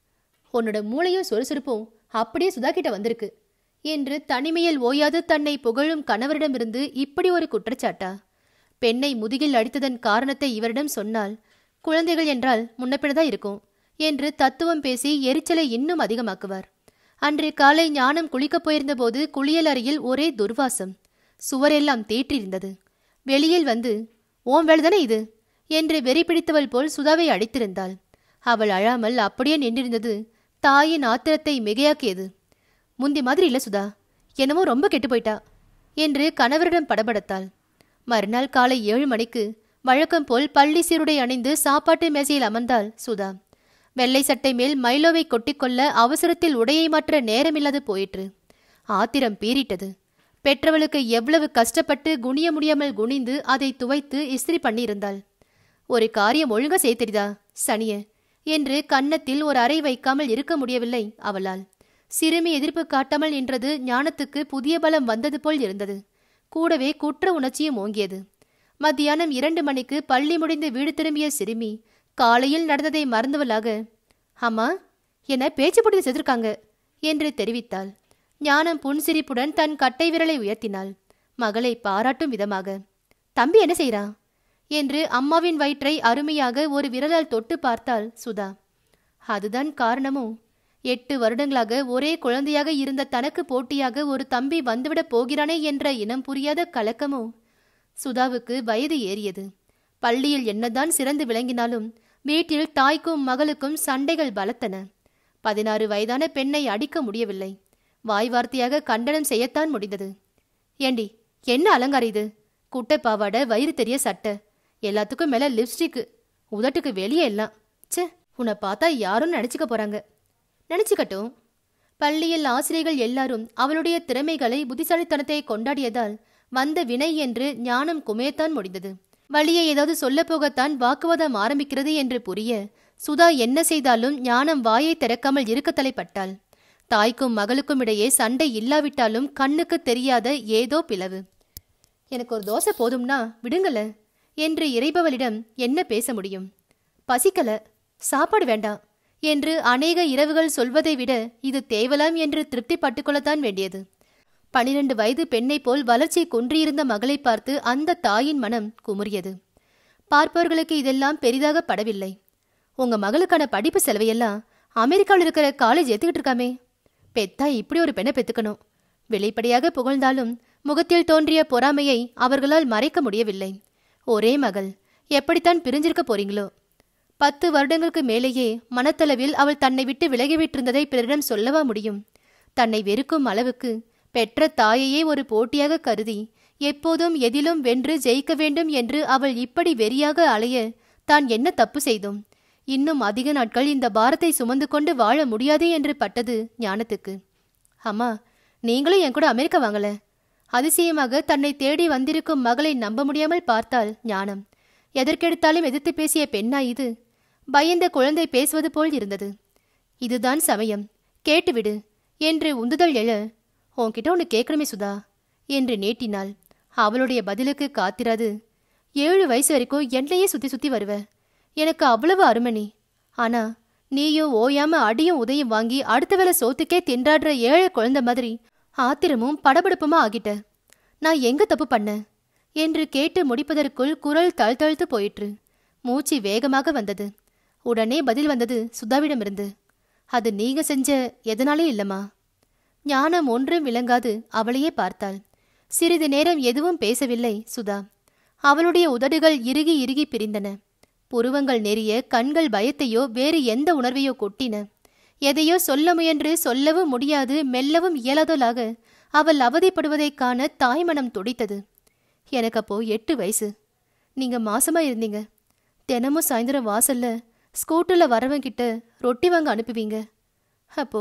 உன்னோட மூளையும் சுறுசுறுப்பும் அப்படியே சுதா கிட்ட வந்திருக்கு என்று தனிமையில் ஓயாது தன்னை புகழும் கணவரிடமிருந்து இப்படி ஒரு குற்றச்சாட்டா பெண்ணை முதுகில் அடித்ததன் காரணத்தை இவரிடம் சொன்னால் குழந்தைகள் என்றால் முன்னப்பினதான் இருக்கும் என்று தத்துவம் பேசி எரிச்சலை இன்னும் அதிகமாக்குவார் அன்று காலை ஞானம் குளிக்கப் போயிருந்தபோது குளியல் அறையில் ஒரே துர்வாசம் சுவரெல்லாம் தேற்றிருந்தது வெளியில் வந்து ஓம் வேலைதானே இது என்று வெறி பிடித்தவள் போல் சுதாவை அடித்திருந்தாள் அவள் அழாமல் அப்படியே நின்றிருந்தது தாயின் ஆத்திரத்தை மிகையாக்கியது முந்தி மாதிரி இல்ல சுதா என்னமோ ரொம்ப கெட்டு போயிட்டா என்று கணவரிடம் படபடத்தாள் மறுநாள் காலை ஏழு மணிக்கு வழக்கம் போல் பள்ளி சீருடை அணிந்து சாப்பாட்டு மேசையில் அமர்ந்தாள் சுதா வெள்ளை சட்டை மேல் மைலோவை கொட்டிக்கொள்ள அவசரத்தில் உடையை மாற்ற நேரமில்லாது போயிற்று ஆத்திரம் பீறிட்டது பெற்றவளுக்கு எவ்வளவு கஷ்டப்பட்டு குனிய முடியாமல் குனிந்து அதை துவைத்து இஸ்திரி பண்ணியிருந்தாள் ஒரு காரியம் ஒழுங்கா செய்ய தெரியுதா சனிய என்று கன்னத்தில் ஒரு அறை வைக்காமல் இருக்க முடியவில்லை அவளால் சிறுமி எதிர்ப்பு காட்டாமல் நின்றது ஞானத்துக்கு புதிய பலம் வந்தது போல் இருந்தது கூடவே குற்ற உணர்ச்சியும் ஓங்கியது மத்தியானம் இரண்டு மணிக்கு பள்ளி முடிந்து வீடு திரும்பிய சிறுமி காலையில் நடந்ததை மறந்தவளாக அம்மா என்ன பேச்சு போட்டு செதிர்க்காங்க என்று தெரிவித்தாள் ஞானம் புன்சிரிப்புடன் தன் கட்டை விரலை உயர்த்தினாள் மகளை பாராட்டும் விதமாக தம்பி என்ன செய்றான் என்று அம்மாவின் வயிற்றை அருமையாக ஒரு விரலால் தொட்டு பார்த்தாள் சுதா அதுதான் காரணமோ எட்டு வருடங்களாக ஒரே குழந்தையாக இருந்த தனக்கு போட்டியாக ஒரு தம்பி வந்துவிடப் போகிறானே என்ற இனம் புரியாத கலக்கமோ சுதாவுக்கு வயது ஏறியது பள்ளியில் என்னதான் சிறந்து விளங்கினாலும் வீட்டில் தாய்க்கும் மகளுக்கும் சண்டைகள் பலத்தன பதினாறு வயதான பெண்ணை அடிக்க முடியவில்லை வாய் வார்த்தையாக கண்டனம் செய்யத்தான் முடிந்தது ஏண்டி என்ன அலங்காரம் இது குட்டை பாவாடை வயிறு தெரிய சட்டை எல்லாத்துக்கும் மேல லிப்ஸ்டிக்கு உதட்டுக்கு வெளியே எல்லாம் ச்சே உன்னை பார்த்தா யாரும் நினைச்சுக்க போறாங்க நினைச்சுக்கட்டும் பள்ளியில் ஆசிரியர்கள் எல்லாரும் அவளுடைய திறமைகளை புத்திசாலித்தனத்தை கொண்டாடியதால் வந்த வினை என்று ஞானம் குமையத்தான் முடிந்தது வழியை ஏதாவது சொல்லப் போகத்தான் வாக்குவாதம் ஆரம்பிக்கிறது என்று புரிய சுதா என்ன செய்தாலும் ஞானம் வாயை திறக்காமல் இருக்க தலைப்பட்டாள் தாய்க்கும் மகளுக்கும் இடையே சண்டை இல்லாவிட்டாலும் கண்ணுக்கு தெரியாத ஏதோ பிளவு எனக்கு ஒரு தோசை போதும்னா விடுங்கள என்று இறைபவளிடம் என்ன பேச முடியும் பசிக்கல சாப்பாடு வேண்டாம் என்று அநேக இரவுகள் சொல்வதை விட இது தேவலாம் என்று திருப்தி பட்டுக்கொள்ளத்தான் வேண்டியது பனிரெண்டு வயது பெண்ணைப் போல் வளர்ச்சி குன்றியிருந்த மகளை பார்த்து அந்த தாயின் மனம் குமுறியது பார்ப்பவர்களுக்கு இதெல்லாம் பெரிதாக படவில்லை உங்க மகளுக்கான படிப்பு செலவையெல்லாம் அமெரிக்காவில் இருக்கிற காலேஜ் ஏத்துக்கிட்டு இருக்காமே பெத்தா இப்படி ஒரு பெண்ணை பெத்துக்கணும் வெளிப்படையாக புகழ்ந்தாலும் முகத்தில் தோன்றிய பொறாமையை அவர்களால் மறைக்க முடியவில்லை ஒரே மகள் எப்படித்தான் பிரிஞ்சிருக்க போறீங்களோ பத்து வருடங்களுக்கு மேலேயே மனத்தளவில் அவள் தன்னை விட்டு விலகிவிட்டிருந்ததை பிறரிடம் சொல்லவா முடியும் தன்னை வெறுக்கும் அளவுக்கு பெற்ற தாயையே ஒரு போட்டியாக கருதி எப்போதும் எதிலும் வென்று ஜெயிக்க வேண்டும் என்று அவள் இப்படி வெறியாக அலைய தான் என்ன தப்பு செய்தோம் இன்னும் அதிக நாட்கள் இந்த பாரத்தை சுமந்து கொண்டு வாழ முடியாது என்று பட்டது ஞானத்துக்கு அம்மா நீங்களும் என் கூட அமெரிக்கா வாங்கல அதிசயமாக தன்னை தேடி வந்திருக்கும் மகளை நம்ப முடியாமல் பார்த்தாள் ஞானம் எதற்கெடுத்தாலும் எதிர்த்து பேசிய பெண்ணா இது பயந்த குழந்தை பேசுவது போல் இருந்தது இதுதான் சமயம் கேட்டுவிடு என்று உந்துதல் எழ உன்கிட்ட ஒன்று கேட்கணுமே சுதா என்று நீட்டினாள் அவளுடைய பதிலுக்கு காத்திராது ஏழு வயசு வரைக்கும் என்னையே சுத்தி சுத்தி வருவ எனக்கு அவ்வளவு அருமணி ஆனா நீயும் ஓயாம அடியும் உதையும் வாங்கி அடுத்த வேளை சோத்துக்கே தின்றாடுற ஏழை குழந்தை மாதிரி ஆத்திரமும் படபடப்புமா ஆகிட்ட நான் எங்க தப்பு பண்ண என்று கேட்டு முடிப்பதற்குள் குரல் தழுத்தழுத்து போயிற்று மூச்சு வேகமாக வந்தது உடனே பதில் வந்தது சுதாவிடமிருந்து அது நீங்க செஞ்ச எதனாலே இல்லம்மா ஞானம் ஒன்றும் விளங்காது அவளையே பார்த்தாள் சிறிது நேரம் எதுவும் பேசவில்லை சுதா அவளுடைய உதடுகள் இறுகி இறுகி பிரிந்தன புருவங்கள் நெறிய கண்கள் பயத்தையோ வேறு எந்த உணர்வையோ கொட்டின எதையோ சொல்ல முயன்று சொல்லவும் முடியாது மெல்லவும் இயலாதலாக அவள் அவதிப்படுவதைக் காண தாய்மனம் துடித்தது எனக்கு அப்போ எட்டு வயசு நீங்க மாசமா இருந்தீங்க தினமும் சாயந்தரம் வாசல்ல ஸ்கூட்டர்ல வரவங்கிட்ட ரொட்டி வாங்க அனுப்புவீங்க அப்போ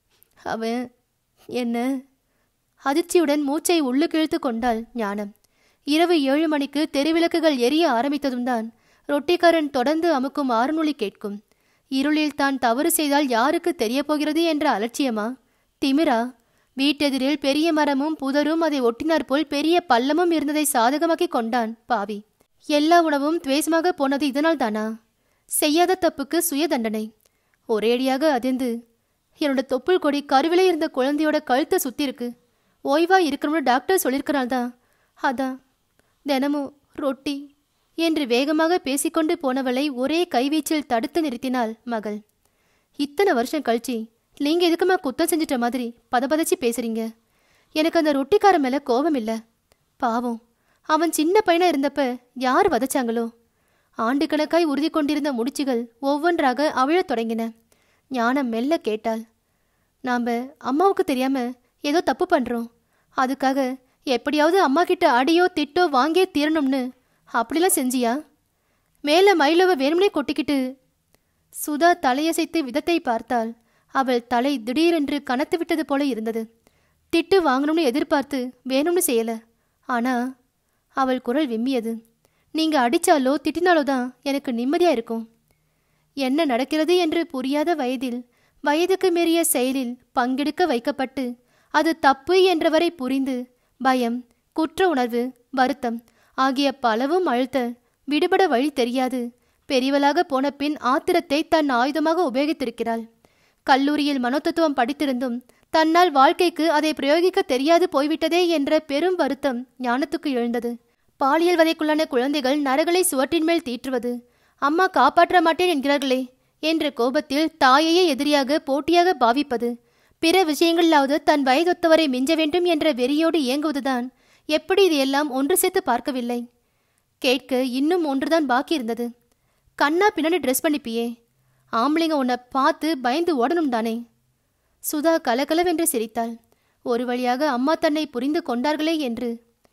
அவன் என்ன அதிர்ச்சியுடன் மூச்சை உள்ளுக்கு இழுத்து கொண்டாள் ஞானம் இரவு ஏழு மணிக்கு தெருவிளக்குகள் எரிய ஆரம்பித்ததும் தான் ரொட்டிக்காரன் தொடர்ந்து அமுக்கும் ஆறுநொலி கேட்கும் இருளில் தான் தவறு செய்தால் யாருக்கு தெரியப் போகிறது என்ற அலட்சியமா திமிரா வீட்டெதிரில் பெரிய மரமும் புதரும் அதை ஒட்டினார் போல் பெரிய பள்ளமும் இருந்ததை சாதகமாக்கி கொண்டான் பாவி எல்லா உணவும் துவேஷமாக போனது இதனால் தானா செய்யாத தப்புக்கு சுய தண்டனை ஒரேடியாக அதிர்ந்து என்னோட தொப்புள் கொடி கருவிலே இருந்த குழந்தையோட கழுத்தை சுத்தி இருக்கு ஓய்வா இருக்கணும்னு டாக்டர் சொல்லியிருக்கனால தான் அதான் தினமும் ரொட்டி என்று வேகமாக பேசிக்கொண்டு போனவளை ஒரே கைவீச்சில் தடுத்து நிறுத்தினாள் மகள் இத்தனை வருஷம் கழிச்சு நீங்க எதுக்குமா குத்தம் செஞ்சிட்ட மாதிரி பதபதச்சு பேசுறீங்க எனக்கு அந்த ரொட்டிக்கார மேல கோபம் இல்ல பாவம் அவன் சின்ன பையனா இருந்தப்ப யார் வதச்சாங்களோ ஆண்டு கணக்காய் உறுதி கொண்டிருந்த முடிச்சுகள் ஒவ்வொன்றாக அவிழத் தொடங்கின ஞானம் மெல்ல கேட்டாள் நாம அம்மாவுக்கு தெரியாம ஏதோ தப்பு பண்றோம் அதுக்காக எப்படியாவது அம்மா கிட்ட அடியோ திட்டோ வாங்கியே தீரணும்னு அப்படிலாம் செஞ்சியா மேல மயிலவ வேணும்னே கொட்டிக்கிட்டு சுதா தலையசைத்து விதத்தை பார்த்தால் அவள் தலை திடீரென்று கனத்து விட்டது போல இருந்தது திட்டு வாங்கணும்னு எதிர்பார்த்து வேணும்னு செய்யல ஆனா அவள் குரல் விம்மியது நீங்க அடிச்சாலோ திட்டினாலோ தான் எனக்கு நிம்மதியா இருக்கும் என்ன நடக்கிறது என்று புரியாத வயதில் வயதுக்கு மீறிய செயலில் பங்கெடுக்க வைக்கப்பட்டு அது தப்பு என்றவரை புரிந்து பயம் குற்ற உணர்வு வருத்தம் ஆகிய பலவும் அழுத்த விடுபட வழி தெரியாது பெரியவளாக போன பின் ஆத்திரத்தை தன் ஆயுதமாக உபயோகித்திருக்கிறாள் கல்லூரியில் மனோதத்துவம் படித்திருந்தும் தன்னால் வாழ்க்கைக்கு அதை பிரயோகிக்க தெரியாது போய்விட்டதே என்ற பெரும் வருத்தம் ஞானத்துக்கு எழுந்தது பாலியல் வதைக்குள்ளான குழந்தைகள் நரகளை சுவற்றின் மேல் தீற்றுவது அம்மா காப்பாற்ற மாட்டேன் என்கிறார்களே என்ற கோபத்தில் தாயையே எதிரியாக போட்டியாக பாவிப்பது பிற விஷயங்களிலாவது தன் வயதொத்தவரை மிஞ்ச வேண்டும் என்ற வெறியோடு இயங்குவதுதான் எப்படி இதையெல்லாம் ஒன்று சேர்த்து பார்க்கவில்லை கேட்க இன்னும் ஒன்றுதான் பாக்கி இருந்தது கண்ணா பின்னாடி ட்ரெஸ் பண்ணிப்பியே ஆம்பளைங்க உன்னை பார்த்து பயந்து ஓடணும் தானே சுதா கலகலவென்று சிரித்தாள் ஒரு வழியாக அம்மா தன்னை புரிந்து கொண்டார்களே என்று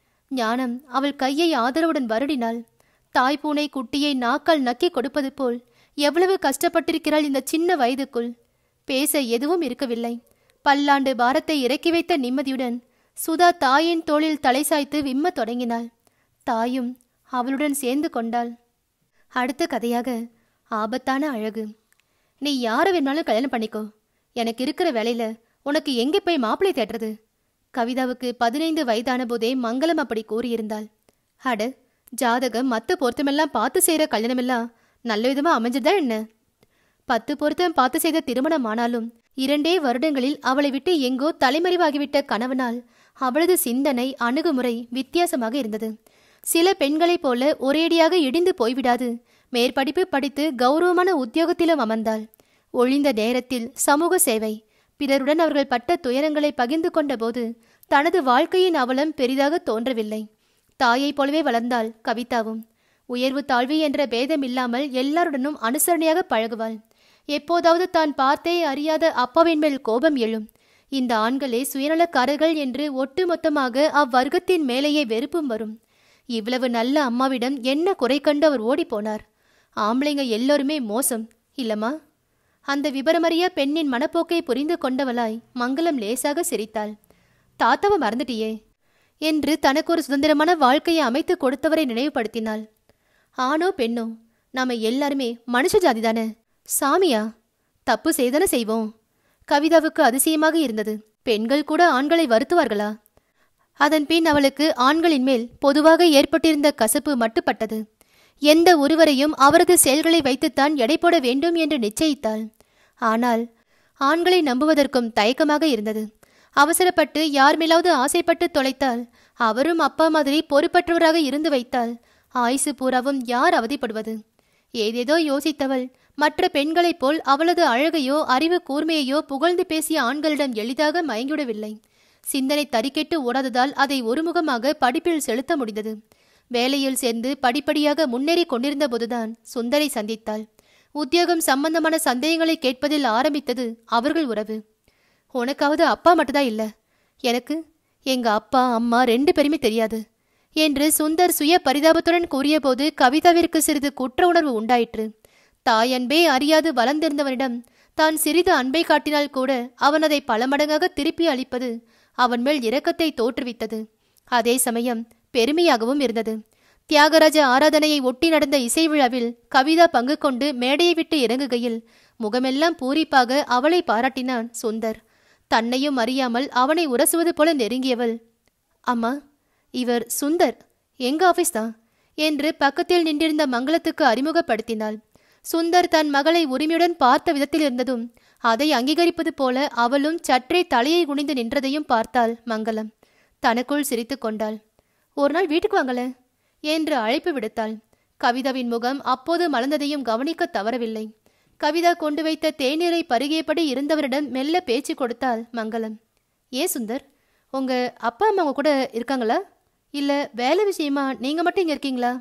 ஞானம் அவள் கையை ஆதரவுடன் வருடினாள் தாய்ப்பூனை குட்டியை நாக்கால் நக்கி கொடுப்பது போல் எவ்வளவு கஷ்டப்பட்டிருக்கிறாள் இந்த சின்ன வயதுக்குள் பேச எதுவும் இருக்கவில்லை பல்லாண்டு பாரத்தை இறக்கி வைத்த நிம்மதியுடன் சுதா தாயின் தோளில் தலை சாய்த்து விம்மத் தொடங்கினாள் தாயும் அவளுடன் சேர்ந்து கொண்டாள் அடுத்த கதையாக ஆபத்தான அழகு நீ யாரை வேணாலும் கல்யாணம் பண்ணிக்கோ எனக்கு இருக்கிற வேலையில உனக்கு எங்கே போய் மாப்பிள்ளை தேடுறது கவிதாவுக்கு பதினைந்து வயதான போதே மங்களம் அப்படி கூறியிருந்தாள் அட ஜாதகம் மத்த பொருத்தமெல்லாம் பார்த்து செய்கிற கல்யாணமெல்லாம் நல்ல விதமா அமைஞ்சதா என்ன பத்து பொருத்தம் பார்த்து செய்த திருமணம் ஆனாலும் இரண்டே வருடங்களில் அவளை விட்டு எங்கோ தலைமறைவாகிவிட்ட கணவனால் அவளது சிந்தனை அணுகுமுறை வித்தியாசமாக இருந்தது சில பெண்களைப் போல ஒரேடியாக இடிந்து போய்விடாது மேற்படிப்பு படித்து கௌரவமான உத்தியோகத்திலும் அமர்ந்தாள் ஒழிந்த நேரத்தில் சமூக சேவை பிறருடன் அவர்கள் பட்ட துயரங்களை பகிர்ந்து கொண்டபோது தனது வாழ்க்கையின் அவலம் பெரிதாக தோன்றவில்லை தாயைப் போலவே வளர்ந்தாள் கவிதாவும் உயர்வு தாழ்வு என்ற பேதம் இல்லாமல் எல்லாருடனும் அனுசரணையாக பழகுவாள் எப்போதாவது தான் பார்த்தே அறியாத அப்பாவின் மேல் கோபம் எழும் இந்த ஆண்களே சுயநலக்காரர்கள் என்று ஒட்டுமொத்தமாக அவ்வர்க்கத்தின் மேலேயே வெறுப்பும் வரும் இவ்வளவு நல்ல அம்மாவிடம் என்ன குறை கண்டு அவர் ஓடிப்போனார் ஆம்பளைங்க எல்லோருமே மோசம் இல்லம்மா அந்த விபரமறிய பெண்ணின் மனப்போக்கை புரிந்து கொண்டவளாய் மங்களம் லேசாக சிரித்தாள் தாத்தாவை மறந்துட்டியே என்று தனக்கு ஒரு சுதந்திரமான வாழ்க்கையை அமைத்து கொடுத்தவரை நினைவுபடுத்தினாள் ஆணோ பெண்ணோ நாம எல்லாருமே மனுஷ ஜாதி தானே சாமியா தப்பு செய்தானே செய்வோம் கவிதாவுக்கு அதிசயமாக இருந்தது பெண்கள் கூட ஆண்களை வருத்துவார்களா அதன் பின் அவளுக்கு ஆண்களின் மேல் பொதுவாக ஏற்பட்டிருந்த கசப்பு மட்டுப்பட்டது எந்த ஒருவரையும் அவரது செயல்களை வைத்துத்தான் எடை போட வேண்டும் என்று நிச்சயித்தாள் ஆனால் ஆண்களை நம்புவதற்கும் தயக்கமாக இருந்தது அவசரப்பட்டு யார் மேலாவது ஆசைப்பட்டு தொலைத்தால் அவரும் அப்பா மாதிரி பொறுப்பற்றவராக இருந்து வைத்தால் ஆயுசு பூராவும் யார் அவதிப்படுவது ஏதேதோ யோசித்தவள் மற்ற பெண்களைப் போல் அவளது அழகையோ அறிவு கூர்மையையோ புகழ்ந்து பேசிய ஆண்களிடம் எளிதாக மயங்கிவிடவில்லை சிந்தனை தறிக்கெட்டு ஓடாததால் அதை ஒருமுகமாக படிப்பில் செலுத்த முடிந்தது வேலையில் சேர்ந்து படிப்படியாக முன்னேறி கொண்டிருந்த போதுதான் சுந்தரை சந்தித்தாள் உத்தியோகம் சம்பந்தமான சந்தேகங்களை கேட்பதில் ஆரம்பித்தது அவர்கள் உறவு உனக்காவது அப்பா மட்டும்தான் இல்ல எனக்கு எங்க அப்பா அம்மா ரெண்டு பேருமே தெரியாது என்று சுந்தர் சுய பரிதாபத்துடன் கூறியபோது கவிதாவிற்கு சிறிது குற்ற உணர்வு உண்டாயிற்று தாய் அன்பே அறியாது வளர்ந்திருந்தவனிடம் தான் சிறிது அன்பை காட்டினால் கூட அவன் அதை பல மடங்காக திருப்பி அளிப்பது அவன் மேல் இரக்கத்தை தோற்றுவித்தது அதே சமயம் பெருமையாகவும் இருந்தது தியாகராஜ ஆராதனையை ஒட்டி நடந்த இசை விழாவில் கவிதா பங்கு கொண்டு மேடையை விட்டு இறங்குகையில் முகமெல்லாம் பூரிப்பாக அவளை பாராட்டினான் சுந்தர் தன்னையும் அறியாமல் அவனை உரசுவது போல நெருங்கியவள் அம்மா இவர் சுந்தர் எங்க ஆபீஸ் தான் என்று பக்கத்தில் நின்றிருந்த மங்களத்துக்கு அறிமுகப்படுத்தினாள் சுந்தர் தன் மகளை உரிமையுடன் பார்த்த விதத்தில் இருந்ததும் அதை அங்கீகரிப்பது போல அவளும் சற்றே தலையை குனிந்து நின்றதையும் பார்த்தாள் மங்களம் தனக்குள் சிரித்து கொண்டாள் ஒரு நாள் வீட்டுக்கு வாங்கள என்று அழைப்பு விடுத்தாள் கவிதாவின் முகம் அப்போது மலர்ந்ததையும் கவனிக்க தவறவில்லை கவிதா கொண்டு வைத்த தேநீரை பருகியபடி இருந்தவரிடம் மெல்ல பேச்சு கொடுத்தாள் மங்களம் ஏ சுந்தர் உங்க அப்பா அம்மா உங்க கூட இருக்காங்களா இல்ல வேலை விஷயமா நீங்க மட்டும் இங்க இருக்கீங்களா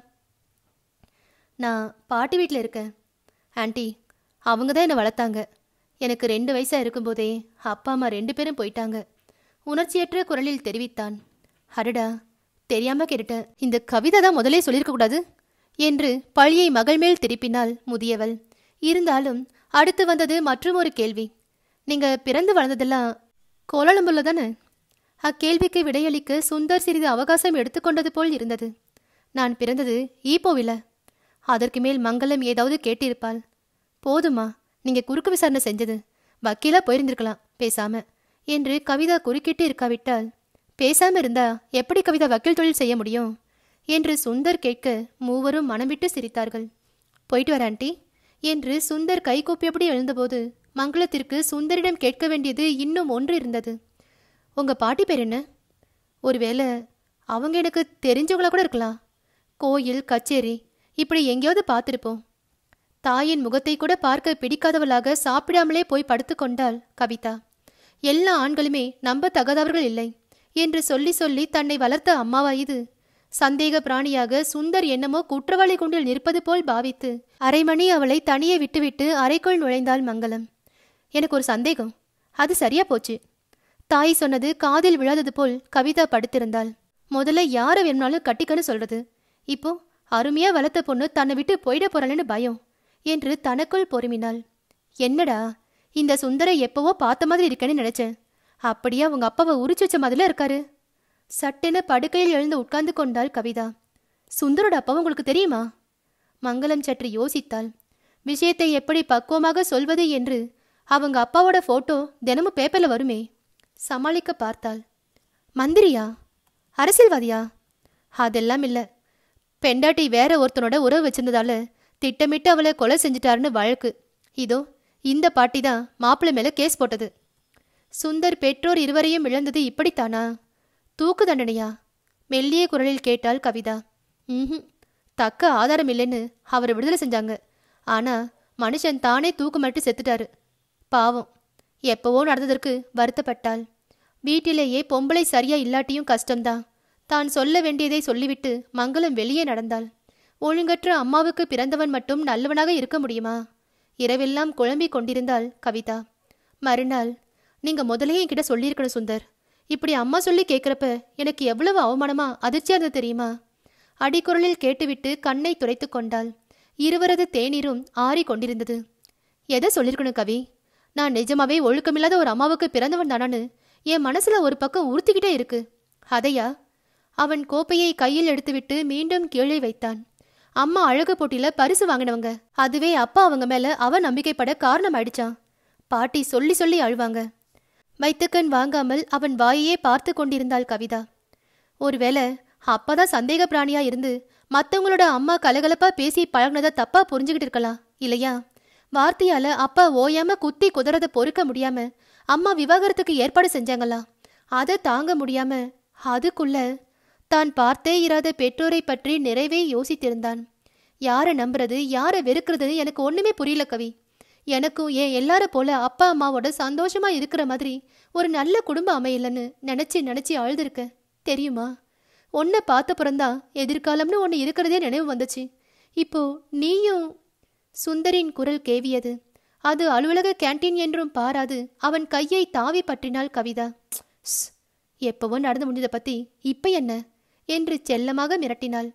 நான் பாட்டி வீட்டில் இருக்கேன் ஆண்டி அவங்க தான் என்னை வளர்த்தாங்க எனக்கு ரெண்டு வயசாக இருக்கும்போதே அப்பா அம்மா ரெண்டு பேரும் போயிட்டாங்க உணர்ச்சியற்ற குரலில் தெரிவித்தான் அடடா தெரியாம கேட்டுட்டேன் இந்த கவிதை தான் முதலே சொல்லியிருக்க கூடாது என்று பழியை மகள் மேல் திருப்பினாள் முதியவள் இருந்தாலும் அடுத்து வந்தது மற்றும் ஒரு கேள்வி நீங்க பிறந்து வளர்ந்ததெல்லாம் கோலாலம்பூர்ல தானே அக்கேள்விக்கு விடையளிக்க சுந்தர் சிறிது அவகாசம் எடுத்துக்கொண்டது போல் இருந்தது நான் பிறந்தது ஈப்போவில அதற்கு மேல் மங்களம் ஏதாவது கேட்டிருப்பாள் போதுமா நீங்க குறுக்கு விசாரணை செஞ்சது வக்கீலா போயிருந்திருக்கலாம் பேசாம என்று கவிதா குறுக்கிட்டு இருக்காவிட்டால் பேசாம இருந்தா எப்படி கவிதா வக்கீல் தொழில் செய்ய முடியும் என்று சுந்தர் கேட்க மூவரும் மனம் விட்டு சிரித்தார்கள் போயிட்டு வர ஆண்டி என்று சுந்தர் கைகூப்பியபடி எழுந்தபோது மங்களத்திற்கு சுந்தரிடம் கேட்க வேண்டியது இன்னும் ஒன்று இருந்தது உங்க பாட்டி பேர் என்ன ஒருவேளை அவங்க எனக்கு தெரிஞ்சவங்களா கூட இருக்கலாம் கோயில் கச்சேரி இப்படி எங்கேயாவது பார்த்துருப்போம் தாயின் முகத்தை கூட பார்க்க பிடிக்காதவளாக சாப்பிடாமலே போய் படுத்துக்கொண்டாள் கவிதா எல்லா ஆண்களுமே நம்ப தகாதவர்கள் இல்லை என்று சொல்லி சொல்லி தன்னை வளர்த்த அம்மாவா இது சந்தேக பிராணியாக சுந்தர் என்னமோ குற்றவாளி குண்டில் நிற்பது போல் பாவித்து அரை மணி அவளை தனியே விட்டுவிட்டு அறைக்குள் நுழைந்தாள் மங்களம் எனக்கு ஒரு சந்தேகம் அது சரியா போச்சு தாய் சொன்னது காதில் விழாதது போல் கவிதா படுத்திருந்தாள் முதல்ல யாரை வேணும்னாலும் கட்டிக்கன்னு சொல்றது இப்போ அருமையா வளர்த்த பொண்ணு தன்னை விட்டு போயிட போறாளேன்னு பயம் என்று தனக்குள் பொறுமினாள் என்னடா இந்த சுந்தரை எப்பவோ பார்த்த மாதிரி இருக்கேன்னு நினைச்சேன் அப்படியே அவங்க அப்பாவை உரிச்சு வச்ச மாதிரில இருக்காரு சட்டென படுக்கையில் எழுந்து உட்கார்ந்து கொண்டாள் கவிதா சுந்தரோட அப்பாவை உங்களுக்கு தெரியுமா மங்களம் சற்று யோசித்தாள் விஷயத்தை எப்படி பக்குவமாக சொல்வது என்று அவங்க அப்பாவோட போட்டோ தினமும் பேப்பர்ல வருமே சமாளிக்க பார்த்தாள் மந்திரியா அரசியல்வாதியா அதெல்லாம் இல்ல பெண்டாட்டி வேற ஒருத்தனோட உறவு வச்சிருந்ததால திட்டமிட்டு அவளை கொலை செஞ்சிட்டாருன்னு வழக்கு இதோ இந்த பாட்டி தான் மாப்பிள்ளை மேல கேஸ் போட்டது சுந்தர் பெற்றோர் இருவரையும் இழந்தது இப்படித்தானா தூக்கு தண்டனையா மெல்லிய குரலில் கேட்டாள் கவிதா ம் தக்க ஆதாரம் இல்லைன்னு அவரை விடுதலை செஞ்சாங்க ஆனா மனுஷன் தானே தூக்கு மாட்டி செத்துட்டாரு பாவம் எப்பவோ நடந்ததற்கு வருத்தப்பட்டாள் வீட்டிலேயே பொம்பளை சரியா இல்லாட்டியும் கஷ்டம்தான் தான் சொல்ல வேண்டியதை சொல்லிவிட்டு மங்களம் வெளியே நடந்தாள் ஒழுங்கற்ற அம்மாவுக்கு பிறந்தவன் மட்டும் நல்லவனாக இருக்க முடியுமா இரவெல்லாம் குழம்பிக் கொண்டிருந்தாள் கவிதா மறுநாள் நீங்க முதலே என்கிட்ட சொல்லியிருக்கணும் சுந்தர் இப்படி அம்மா சொல்லி கேட்குறப்ப எனக்கு எவ்வளவு அவமானமா அதிர்ச்சியா இருந்தது தெரியுமா அடிக்குரலில் கேட்டுவிட்டு கண்ணை துடைத்து கொண்டாள் இருவரது தேநீரும் ஆறி கொண்டிருந்தது எதை சொல்லியிருக்கணும் கவி நான் நிஜமாவே ஒழுக்கமில்லாத ஒரு அம்மாவுக்கு பிறந்தவன் தானான்னு என் மனசுல ஒரு பக்கம் உறுத்திக்கிட்டே இருக்கு அதையா அவன் கோப்பையை கையில் எடுத்துவிட்டு மீண்டும் கீழே வைத்தான் அம்மா அழகு போட்டியில பரிசு வாங்கினவங்க அதுவே அப்பா அவங்க மேல அவ நம்பிக்கைப்பட காரணம் ஆயிடுச்சான் பாட்டி சொல்லி சொல்லி அழுவாங்க வைத்துக்கண் வாங்காமல் அவன் வாயையே பார்த்து கொண்டிருந்தாள் கவிதா ஒருவேளை அப்பதான் சந்தேக பிராணியா இருந்து மத்தவங்களோட அம்மா கலகலப்பா பேசி பழகுனத தப்பா புரிஞ்சுக்கிட்டு இருக்கலாம் இல்லையா வார்த்தையால அப்பா ஓயாம குத்தி குதறத பொறுக்க முடியாம அம்மா விவாகரத்துக்கு ஏற்பாடு செஞ்சாங்களா அதை தாங்க முடியாம அதுக்குள்ள தான் பார்த்தே இராத பெற்றோரை பற்றி நிறைவே யோசித்திருந்தான் யாரை நம்புறது யாரை வெறுக்கிறது எனக்கு ஒண்ணுமே புரியல கவி எனக்கும் ஏன் எல்லார போல அப்பா அம்மாவோட சந்தோஷமா இருக்கிற மாதிரி ஒரு நல்ல குடும்பம் அமையலன்னு நினைச்சு நினைச்சு அழுதுருக்க தெரியுமா உன்னை பார்த்த பிறந்தா எதிர்காலம்னு ஒன்று இருக்கிறதே நினைவு வந்துச்சு இப்போ நீயும் சுந்தரின் குரல் கேவியது அது அலுவலக கேண்டீன் என்றும் பாராது அவன் கையை தாவி பற்றினாள் கவிதா ஸ், எப்பவோ நடந்து முடிஞ்சதை பத்தி இப்ப என்ன என்று செல்லமாக மிரட்டினாள்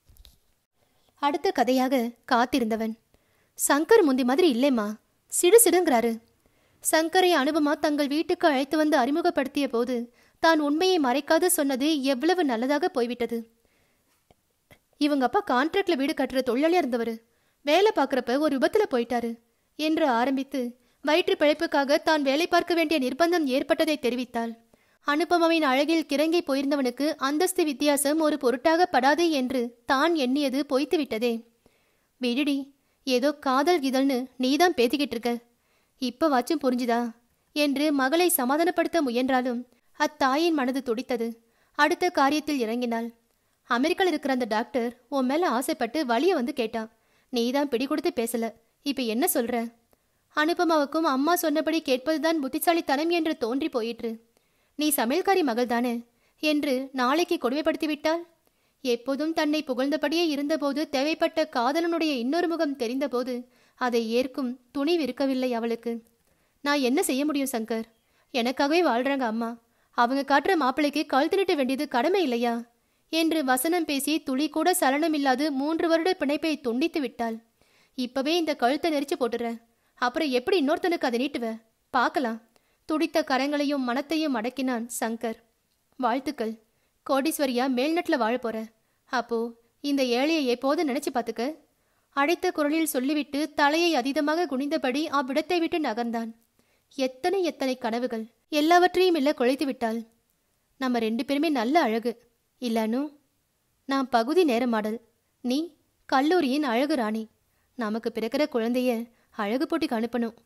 அடுத்த கதையாக காத்திருந்தவன் சங்கர் முந்தி மாதிரி இல்லைம்மா சிடு சிடுங்கிறாரு சங்கரை அனுபமா தங்கள் வீட்டுக்கு அழைத்து வந்து அறிமுகப்படுத்திய போது தான் உண்மையை மறைக்காது சொன்னது எவ்வளவு நல்லதாக போய்விட்டது இவங்க அப்பா கான்ட்ராக்ட்ல வீடு கட்டுற தொழிலாளியா இருந்தவர் வேலை பார்க்கறப்ப ஒரு விபத்துல போயிட்டாரு என்று ஆரம்பித்து வயிற்று பிழைப்புக்காக தான் வேலை பார்க்க வேண்டிய நிர்பந்தம் ஏற்பட்டதை தெரிவித்தாள் அனுபமாவின் அழகில் கிறங்கி போயிருந்தவனுக்கு அந்தஸ்து வித்தியாசம் ஒரு பொருட்டாக படாது என்று தான் எண்ணியது பொய்த்து விட்டதே விடுடி ஏதோ காதல் கிதழ்னு நீதான் பேத்திக்கிட்டு இருக்க இப்ப வாச்சும் புரிஞ்சுதா என்று மகளை சமாதானப்படுத்த முயன்றாலும் அத்தாயின் மனது துடித்தது அடுத்த காரியத்தில் இறங்கினாள் அமெரிக்கால இருக்கிற அந்த டாக்டர் உன் மேல ஆசைப்பட்டு வழிய வந்து கேட்டான் நீதான் பிடி கொடுத்து பேசல இப்ப என்ன சொல்ற அனுபமாவுக்கும் அம்மா சொன்னபடி கேட்பதுதான் புத்திசாலித்தனம் என்று தோன்றி போயிற்று நீ சமையல்காரி மகள் தானே என்று நாளைக்கு கொடுமைப்படுத்தி விட்டால் எப்போதும் தன்னை புகழ்ந்தபடியே இருந்தபோது தேவைப்பட்ட காதலனுடைய இன்னொரு முகம் தெரிந்தபோது அதை ஏற்கும் துணிவு இருக்கவில்லை அவளுக்கு நான் என்ன செய்ய முடியும் சங்கர் எனக்காகவே வாழ்றாங்க அம்மா அவங்க காட்டுற மாப்பிள்ளைக்கு கழுத்து நீட்ட வேண்டியது கடமை இல்லையா என்று வசனம் பேசி துளி கூட சலனமில்லாது மூன்று வருட பிணைப்பை துண்டித்து விட்டாள் இப்பவே இந்த கழுத்தை நெரிச்சு போட்டுற அப்புறம் எப்படி இன்னொருத்தனுக்கு அதை நீட்டுவ பார்க்கலாம் துடித்த கரங்களையும் மனத்தையும் அடக்கினான் சங்கர் வாழ்த்துக்கள் கோடீஸ்வரியா மேல்நட்டில் வாழ போற அப்போ இந்த ஏழையை எப்போது நினைச்சு பார்த்துக்க அழைத்த குரலில் சொல்லிவிட்டு தலையை அதீதமாக குனிந்தபடி அவ்விடத்தை விட்டு நகர்ந்தான் எத்தனை எத்தனை கனவுகள் எல்லாவற்றையும் இல்ல குழைத்து விட்டாள் நம்ம ரெண்டு பேருமே நல்ல அழகு இல்லானு நான் பகுதி நேர மாடல் நீ கல்லூரியின் அழகு ராணி நமக்கு பிறக்கிற குழந்தைய அழகு போட்டிக்கு அனுப்பணும்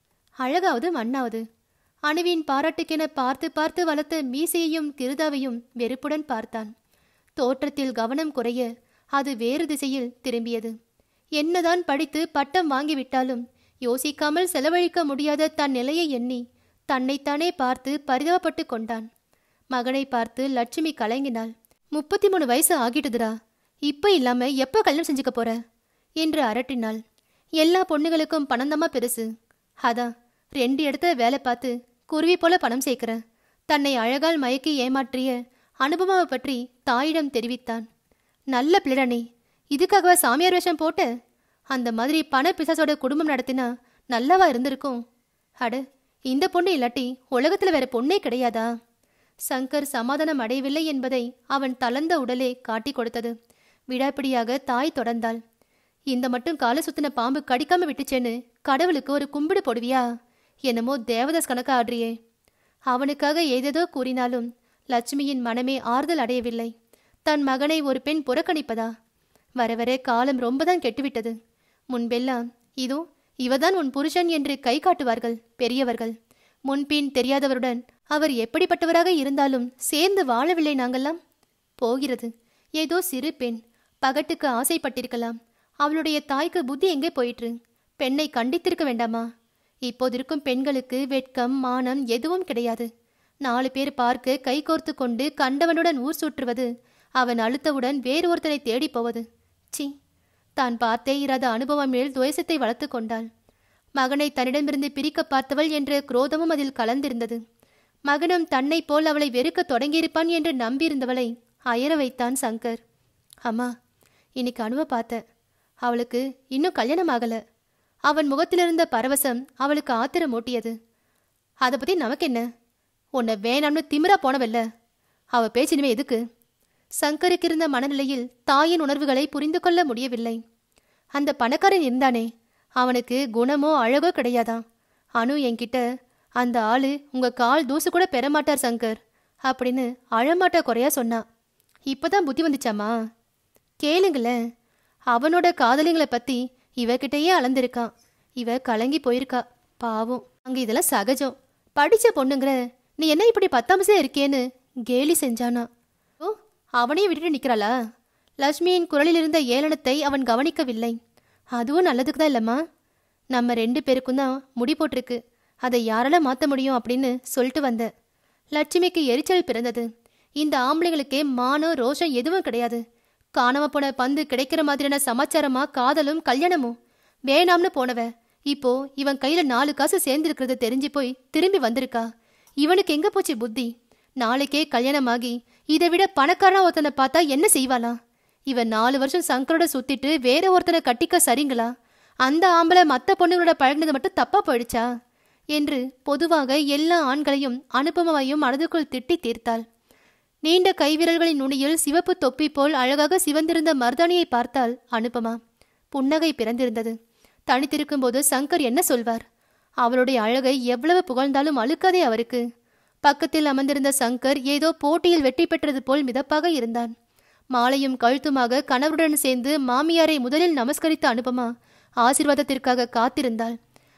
அழகாவது மண்ணாவது அணுவின் பாராட்டுக்கென பார்த்து பார்த்து வளர்த்த மீசையையும் கிருதாவையும் வெறுப்புடன் பார்த்தான் தோற்றத்தில் கவனம் குறைய அது வேறு திசையில் திரும்பியது என்னதான் படித்து பட்டம் வாங்கிவிட்டாலும் யோசிக்காமல் செலவழிக்க முடியாத தன் நிலையை எண்ணி தன்னைத்தானே பார்த்து பரிதாபப்பட்டு கொண்டான் மகனை பார்த்து லட்சுமி கலங்கினாள் முப்பத்தி மூணு வயசு ஆகிட்டுதுடா இப்ப இல்லாம எப்ப கல்யாணம் செஞ்சுக்க போற என்று அரட்டினாள் எல்லா பொண்ணுகளுக்கும் பணந்தமா பெருசு அதான் ரெண்டு இடத்துல வேலை பார்த்து குருவி போல பணம் சேர்க்கிற தன்னை அழகால் மயக்கி ஏமாற்றிய அனுபவாவை பற்றி தாயிடம் தெரிவித்தான் நல்ல பிள்ளைடனே இதுக்காகவா சாமியார் வேஷம் போட்ட அந்த மாதிரி பண பிசாசோட குடும்பம் நடத்தினா நல்லாவா இருந்திருக்கும் அட இந்த பொண்ணு இல்லாட்டி உலகத்துல வேற பொண்ணே கிடையாதா சங்கர் சமாதானம் அடையவில்லை என்பதை அவன் தளர்ந்த உடலே காட்டிக் கொடுத்தது விடாப்பிடியாக தாய் தொடர்ந்தாள் இந்த மட்டும் காலை சுத்தின பாம்பு கடிக்காம விட்டுச்சேன்னு கடவுளுக்கு ஒரு கும்பிடு போடுவியா என்னமோ தேவதாஸ் கணக்கா ஆடுறியே அவனுக்காக ஏதேதோ கூறினாலும் லட்சுமியின் மனமே ஆறுதல் அடையவில்லை தன் மகனை ஒரு பெண் புறக்கணிப்பதா வர வர காலம் ரொம்பதான் கெட்டுவிட்டது முன்பெல்லாம் இதோ இவதான் உன் புருஷன் என்று கை காட்டுவார்கள் பெரியவர்கள் முன்பின் தெரியாதவருடன் அவர் எப்படிப்பட்டவராக இருந்தாலும் சேர்ந்து வாழவில்லை நாங்கெல்லாம் போகிறது ஏதோ சிறு பெண் பகட்டுக்கு ஆசைப்பட்டிருக்கலாம் அவளுடைய தாய்க்கு புத்தி எங்கே போயிற்று பெண்ணை கண்டித்திருக்க வேண்டாமா இப்போதிருக்கும் பெண்களுக்கு வெட்கம் மானம் எதுவும் கிடையாது நாலு பேர் பார்க்க கை கோர்த்து கொண்டு கண்டவனுடன் ஊர் சுற்றுவது அவன் அழுத்தவுடன் வேறு ஒருத்தனை தேடிப் போவது சி தான் பார்த்தே இராத அனுபவம் மேல் துவேசத்தை வளர்த்து கொண்டாள் மகனை தன்னிடமிருந்து பிரிக்க பார்த்தவள் என்ற குரோதமும் அதில் கலந்திருந்தது மகனும் தன்னைப் போல் அவளை வெறுக்க தொடங்கியிருப்பான் என்று நம்பியிருந்தவளை அயர வைத்தான் சங்கர் அம்மா இன்னைக்கு அனுவ பார்த்த அவளுக்கு இன்னும் கல்யாணம் ஆகல அவன் முகத்திலிருந்த பரவசம் அவளுக்கு ஆத்திரம் மூட்டியது அதை பத்தி நமக்கு என்ன உன்னை வேணாம்னு திமிரா போனவல்ல அவ பேச்சினுமே எதுக்கு சங்கருக்கு இருந்த மனநிலையில் தாயின் உணர்வுகளை புரிந்து கொள்ள முடியவில்லை அந்த பணக்காரன் இருந்தானே அவனுக்கு குணமோ அழகோ கிடையாதாம் அனு என்கிட்ட அந்த ஆளு உங்க கால் தூசு கூட பெறமாட்டார் சங்கர் அப்படின்னு அழமாட்டா குறையா சொன்னா இப்பதான் புத்தி வந்துச்சாமா கேளுங்களேன் அவனோட காதலிங்களை பத்தி இவகிட்டயே அளந்திருக்கான் இவ கலங்கி போயிருக்கா பாவம் அங்க இதெல்லாம் சகஜம் படிச்ச பொண்ணுங்கிற நீ என்ன இப்படி பத்தாமசே இருக்கேன்னு கேலி செஞ்சானா ஓ அவனையும் விட்டுட்டு நிக்கிறாளா லட்சுமியின் குரலில் இருந்த ஏளனத்தை அவன் கவனிக்கவில்லை அதுவும் நல்லதுக்கு தான் இல்லம்மா நம்ம ரெண்டு பேருக்கும் தான் முடி போட்டிருக்கு அதை யாரால மாத்த முடியும் அப்படின்னு சொல்லிட்டு வந்த லட்சுமிக்கு எரிச்சல் பிறந்தது இந்த ஆம்பளைங்களுக்கே மானம் ரோஷம் எதுவும் கிடையாது காணாம போன பந்து கிடைக்கிற மாதிரியான சமாச்சாரமா காதலும் கல்யாணமும் வேணாம்னு போனவ இப்போ இவன் கையில நாலு காசு சேர்ந்திருக்கிறது தெரிஞ்சு போய் திரும்பி வந்திருக்கா இவனுக்கு எங்க போச்சு புத்தி நாளைக்கே கல்யாணமாகி இதை விட பணக்காரனா ஒருத்தனை பார்த்தா என்ன செய்வாளா இவன் நாலு வருஷம் சங்கரோட சுத்திட்டு வேற ஒருத்தனை கட்டிக்க சரிங்களா அந்த ஆம்பளை மத்த பொண்ணுங்களோட பழகினது மட்டும் தப்பா போயிடுச்சா என்று பொதுவாக எல்லா ஆண்களையும் அனுபவமையும் மனதுக்குள் திட்டி தீர்த்தாள் நீண்ட கைவிரல்களின் நுனியில் சிவப்பு தொப்பி போல் அழகாக சிவந்திருந்த மருதாணியை பார்த்தால் அனுபமா புன்னகை பிறந்திருந்தது தனித்திருக்கும்போது சங்கர் என்ன சொல்வார் அவளுடைய அழகை எவ்வளவு புகழ்ந்தாலும் அழுக்காதே அவருக்கு பக்கத்தில் அமர்ந்திருந்த சங்கர் ஏதோ போட்டியில் வெற்றி பெற்றது போல் மிதப்பாக இருந்தான் மாலையும் கழுத்துமாக கணவருடன் சேர்ந்து மாமியாரை முதலில் நமஸ்கரித்த அனுபமா ஆசிர்வாதத்திற்காக காத்திருந்தாள்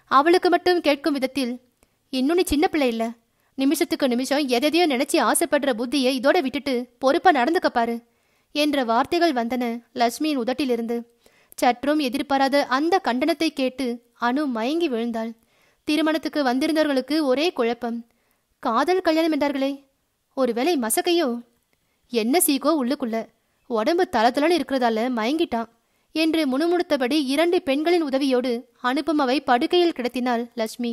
அவளுக்கு மட்டும் கேட்கும் விதத்தில் இன்னும் நீ சின்ன பிள்ளை இல்ல நிமிஷத்துக்கு நிமிஷம் எதையோ நினைச்சு ஆசைப்படுற புத்தியை இதோட விட்டுட்டு பொறுப்பா நடந்துக்க பாரு என்ற வார்த்தைகள் வந்தன லட்சுமியின் உதட்டிலிருந்து சற்றும் எதிர்பாராத அந்த கண்டனத்தை கேட்டு அனு மயங்கி விழுந்தாள் திருமணத்துக்கு வந்திருந்தவர்களுக்கு ஒரே குழப்பம் காதல் கல்யாணம் என்றார்களே ஒருவேளை மசக்கையோ என்ன சீகோ உள்ளுக்குள்ள உடம்பு தளதளன்னு இருக்கிறதால மயங்கிட்டான் என்று முணுமுணுத்தபடி இரண்டு பெண்களின் உதவியோடு அனுபமாவை படுக்கையில் கிடத்தினாள் லட்சுமி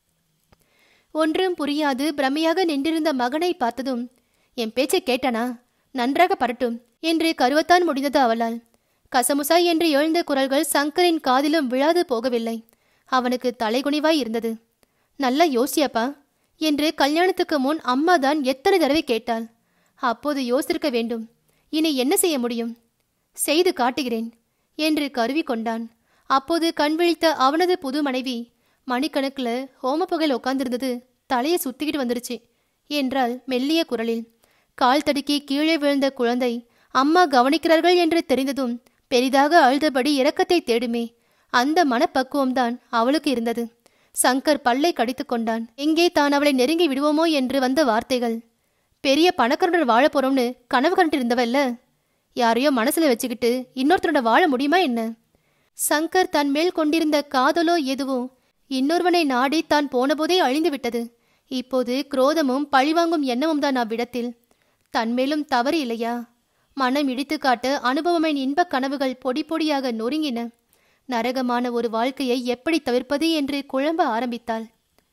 ஒன்றும் புரியாது பிரமையாக நின்றிருந்த மகனை பார்த்ததும் என் பேச்சை கேட்டானா நன்றாக பரட்டும் என்று கருவத்தான் முடிந்தது அவளால் கசமுசா என்று எழுந்த குரல்கள் சங்கரின் காதிலும் விழாது போகவில்லை அவனுக்கு தலைகுனிவாய் இருந்தது நல்லா யோசியாப்பா என்று கல்யாணத்துக்கு முன் அம்மா தான் எத்தனை தடவை கேட்டாள் அப்போது யோசித்திருக்க வேண்டும் இனி என்ன செய்ய முடியும் செய்து காட்டுகிறேன் என்று கருவி கொண்டான் அப்போது கண் விழித்த அவனது புது மனைவி மணிக்கணக்கில் ஹோம புகையில் உட்கார்ந்திருந்தது தலையை சுத்திக்கிட்டு வந்துருச்சு என்றால் மெல்லிய குரலில் கால் தடுக்கி கீழே விழுந்த குழந்தை அம்மா கவனிக்கிறார்கள் என்று தெரிந்ததும் பெரிதாக அழுதபடி இரக்கத்தை தேடுமே அந்த மனப்பக்குவம்தான் அவளுக்கு இருந்தது சங்கர் பல்லை கடித்து கொண்டான் எங்கே தான் அவளை நெருங்கி விடுவோமோ என்று வந்த வார்த்தைகள் பெரிய பணக்காரனுடன் வாழ போறோம்னு கனவு கண்டு இருந்தவல்ல யாரையோ மனசுல வச்சுக்கிட்டு இன்னொருத்தரோட வாழ முடியுமா என்ன சங்கர் தன் மேல் கொண்டிருந்த காதலோ எதுவோ இன்னொருவனை நாடி தான் போனபோதே அழிந்து விட்டது இப்போது குரோதமும் பழிவாங்கும் எண்ணமும் தான் அவ்விடத்தில் தன்மேலும் தவறு இல்லையா மனம் இடித்து காட்ட அனுபவமின் இன்பக் கனவுகள் பொடி பொடியாக நொறுங்கின நரகமான ஒரு வாழ்க்கையை எப்படி தவிர்ப்பது என்று குழம்ப ஆரம்பித்தாள்